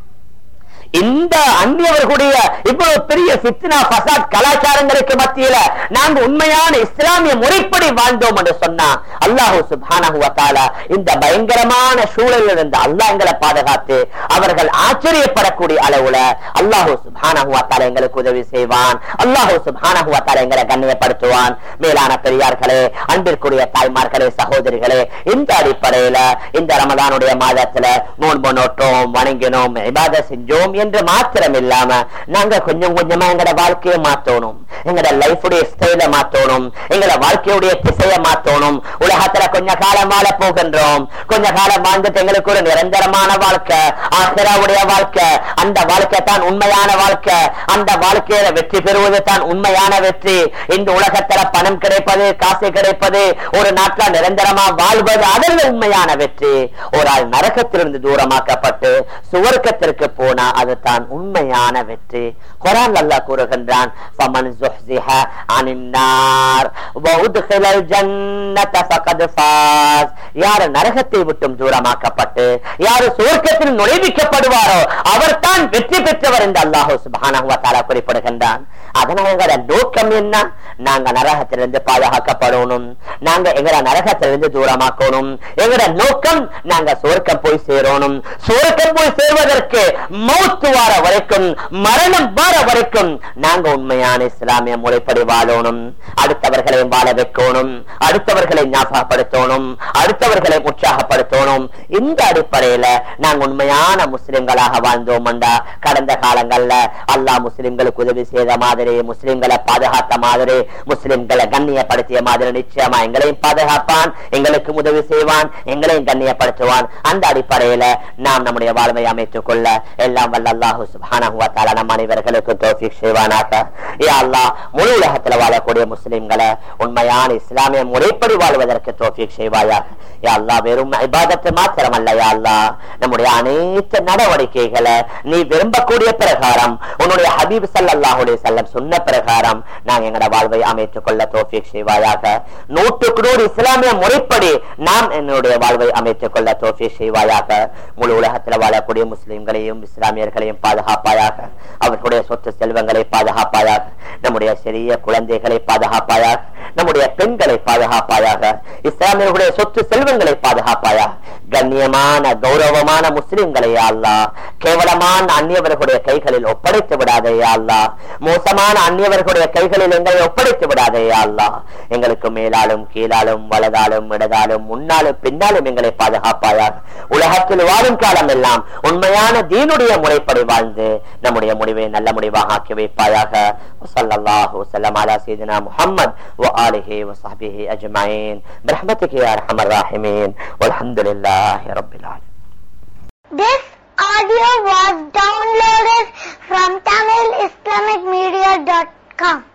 இந்த அந்நியவர்களுடைய இவ்வளவு பெரிய சித்னா பசாத் கலாச்சாரங்களுக்கு மத்தியில நாங்க உண்மையான இஸ்லாமிய முறைப்படி வாழ்ந்தோம் என்று சொன்னா அல்லாஹு சுப்ஹானஹு வ தஆலா இந்த பயங்கரமான சூழலில் இருந்து அல்லாஹ் எங்களை பாதுகாத்து அவர்கள் ஆச்சரியப்படக்கூடிய அளவுல அல்லாஹு சுப்ஹானஹு வ தஆலா எங்களுக்கு உதவி செய்வான் அல்லாஹு சுப்ஹானஹு வ தஆலா எங்களை கண்ணியப்படுத்துவான் மேலான பெரியார்களே அன்பிற்குரிய தாய்மார்களே சகோதரிகளே இந்த அடிப்படையில இந்த ரமதானுடைய மாதத்துல நோன்பு நோட்டோம் வணங்கினோம் இபாத செஞ்சோம் என்று மாத்திரம் இல்லாம நாங்க கொஞ்சம் கொஞ்சமா எங்கட வாழ்க்கையை மாத்தணும் எங்கட லைஃபுடைய ஸ்டைல மாத்தணும் எங்கட வாழ்க்கையுடைய திசையை மாத்தணும் உலகத்துல கொஞ்ச காலம் வாழ போகின்றோம் கொஞ்ச காலம் வாழ்ந்துட்டு எங்களுக்கு ஒரு நிரந்தரமான வாழ்க்கை ஆசிராவுடைய வாழ்க்கை அந்த வாழ்க்கை தான் உண்மையான வாழ்க்கை அந்த வாழ்க்கையில வெற்றி பெறுவது தான் உண்மையான வெற்றி இந்த உலகத்துல பணம் கிடைப்பது காசு கிடைப்பது ஒரு நாட்டுல நிரந்தரமா வாழ்வது அதில் உண்மையான வெற்றி ஒரு ஆள் நரகத்திலிருந்து தூரமாக்கப்பட்டு சுவர்க்கத்திற்கு போனா அதுதான் உண்மையான வெற்றி குரான் அல்லாஹ் கூறுகின்றான் فمن زحزح عن النار وادخل الجنة فقد فاز யார் நரகத்தை விட்டும் தூரமாக்கப்பட்டு யார் சுவர்க்கத்தில் நுழைவிக்கப்படுவாரோ அவர் தான் வெற்றி பெற்றவர் என்று அல்லாஹு சுப்ஹானஹு வ தஆலா குறிப்பிடுகின்றான் அதனால எங்களோட நோக்கம் என்ன நாங்க நரகத்திலிருந்து பாதுகாக்கப்படணும் நாங்க எங்களோட நரகத்திலிருந்து தூரமாக்கணும் எங்களோட நோக்கம் நாங்க சுவர்க்கம் போய் சேரணும் சுவர்க்கம் போய் சேர்வதற்கு மௌத்து வார வரைக்கும் மரணம் வார வரைக்கும் நாங்க உண்மையான இஸ்லாமிய முறைப்படி வாழணும் அடுத்தவர்களையும் வாழ வைக்கணும் அடுத்தவர்களை ஞாபகப்படுத்தணும் அடுத்தவர்களை உற்சாகப்படுத்தணும் இந்த அடிப்படையில நாங்க உண்மையான முஸ்லிம்களாக வாழ்ந்தோம்டா கடந்த காலங்கள்ல அல்லாஹ் முஸ்லிம்களுக்கு உதவி செய்த மாதிரி முஸ்லிம்களை பாதுகாத்த மாதிரி முஸ்லிம்களை கண்ணியப்படுத்திய மாதிரி நிச்சயமா எங்களையும் பாதுகாப்பான் எங்களுக்கு உதவி செய்வான் எங்களையும் கண்ணியப்படுத்துவான் அந்த அடிப்படையில நாம் நம்முடைய வாழ்வை அமைத்துக் கொள்ள எல்லாம் வல்ல அல்லாஹு சுப்ஹானஹு வ தஆலா நம் அனைவர்களுக்கு தௌஃபீக் செய்வானாக யா அல்லாஹ் முழு உலகத்துல வாழக்கூடிய முஸ்லிம்களை உண்மையான இஸ்லாமிய முறைப்படி வாழ்வதற்கு தௌஃபீக் செய்வாயாக யா அல்லாஹ் வெறும் இபாதத்து மாத்திரமல்ல யா அல்லாஹ் நம்முடைய அனைத்து நடவடிக்கைகளை நீ விரும்பக்கூடிய பிரகாரம் உன்னுடைய ஹபீப் ஸல்லல்லாஹு அலைஹி வஸல்லம் சொன்ன பிரகாரம் நாங்க எங்கட வாழ்வை அமைத்துக் கொள்ள தௌஃபீக் செய்வாயாக நூற்றுக்கு நூறு இஸ்லாமிய முறைப்படி நாம் என்னுடைய வாழ்வை அமைத்துக் கொள்ள தௌஃபீக் செய்வாயாக முழு உலகத்தில் வாழக்கூடிய முஸ்லிம்களையும் இஸ்லாமியர்களையும் பாதுகாப்பாயாக அவர்களுடைய சொத்து செல்வங்களை பாதுகாப்பாயாக நம்முடைய சிறிய குழந்தைகளை பாதுகாப்பாயாக நம்முடைய பெண்களை பாதுகாப்பாயாக இஸ்லாமியர்களுடைய சொத்து செல்வங்களை பாதுகாப்பாயாக கண்ணியமான கௌரவமான முஸ்லிம்களை அல்லா கேவலமான அந்நியவர்களுடைய கைகளில் ஒப்படைத்து விடாதே அல்லா மோசமான அந்நியவர்களுடைய கைகளில் எங்களை ஒப்படைத்து விடாதே அல்லா எங்களுக்கு மேலாலும் கீழாலும் வலதாலும் இடதாலும் முன்னாலும் பின்னாலும் எங்களை பாதுகாப்பாயாக உலகத்தில் வாழும் காலம் எல்லாம் உண்மையான தீனுடைய முறைப்படி வாழ்ந்து நம்முடைய முடிவை நல்ல முடிவாக ஆக்கி வைப்பாயாக வஸல்லல்லாஹு வஸல்லம் அலா சய்யிதினா Muhammad وآله وصحبه أجمعين برحمتك يا أرحم الراحمين والحمد لله رب العالمين This audio was downloaded from TamilIslamicMedia.com.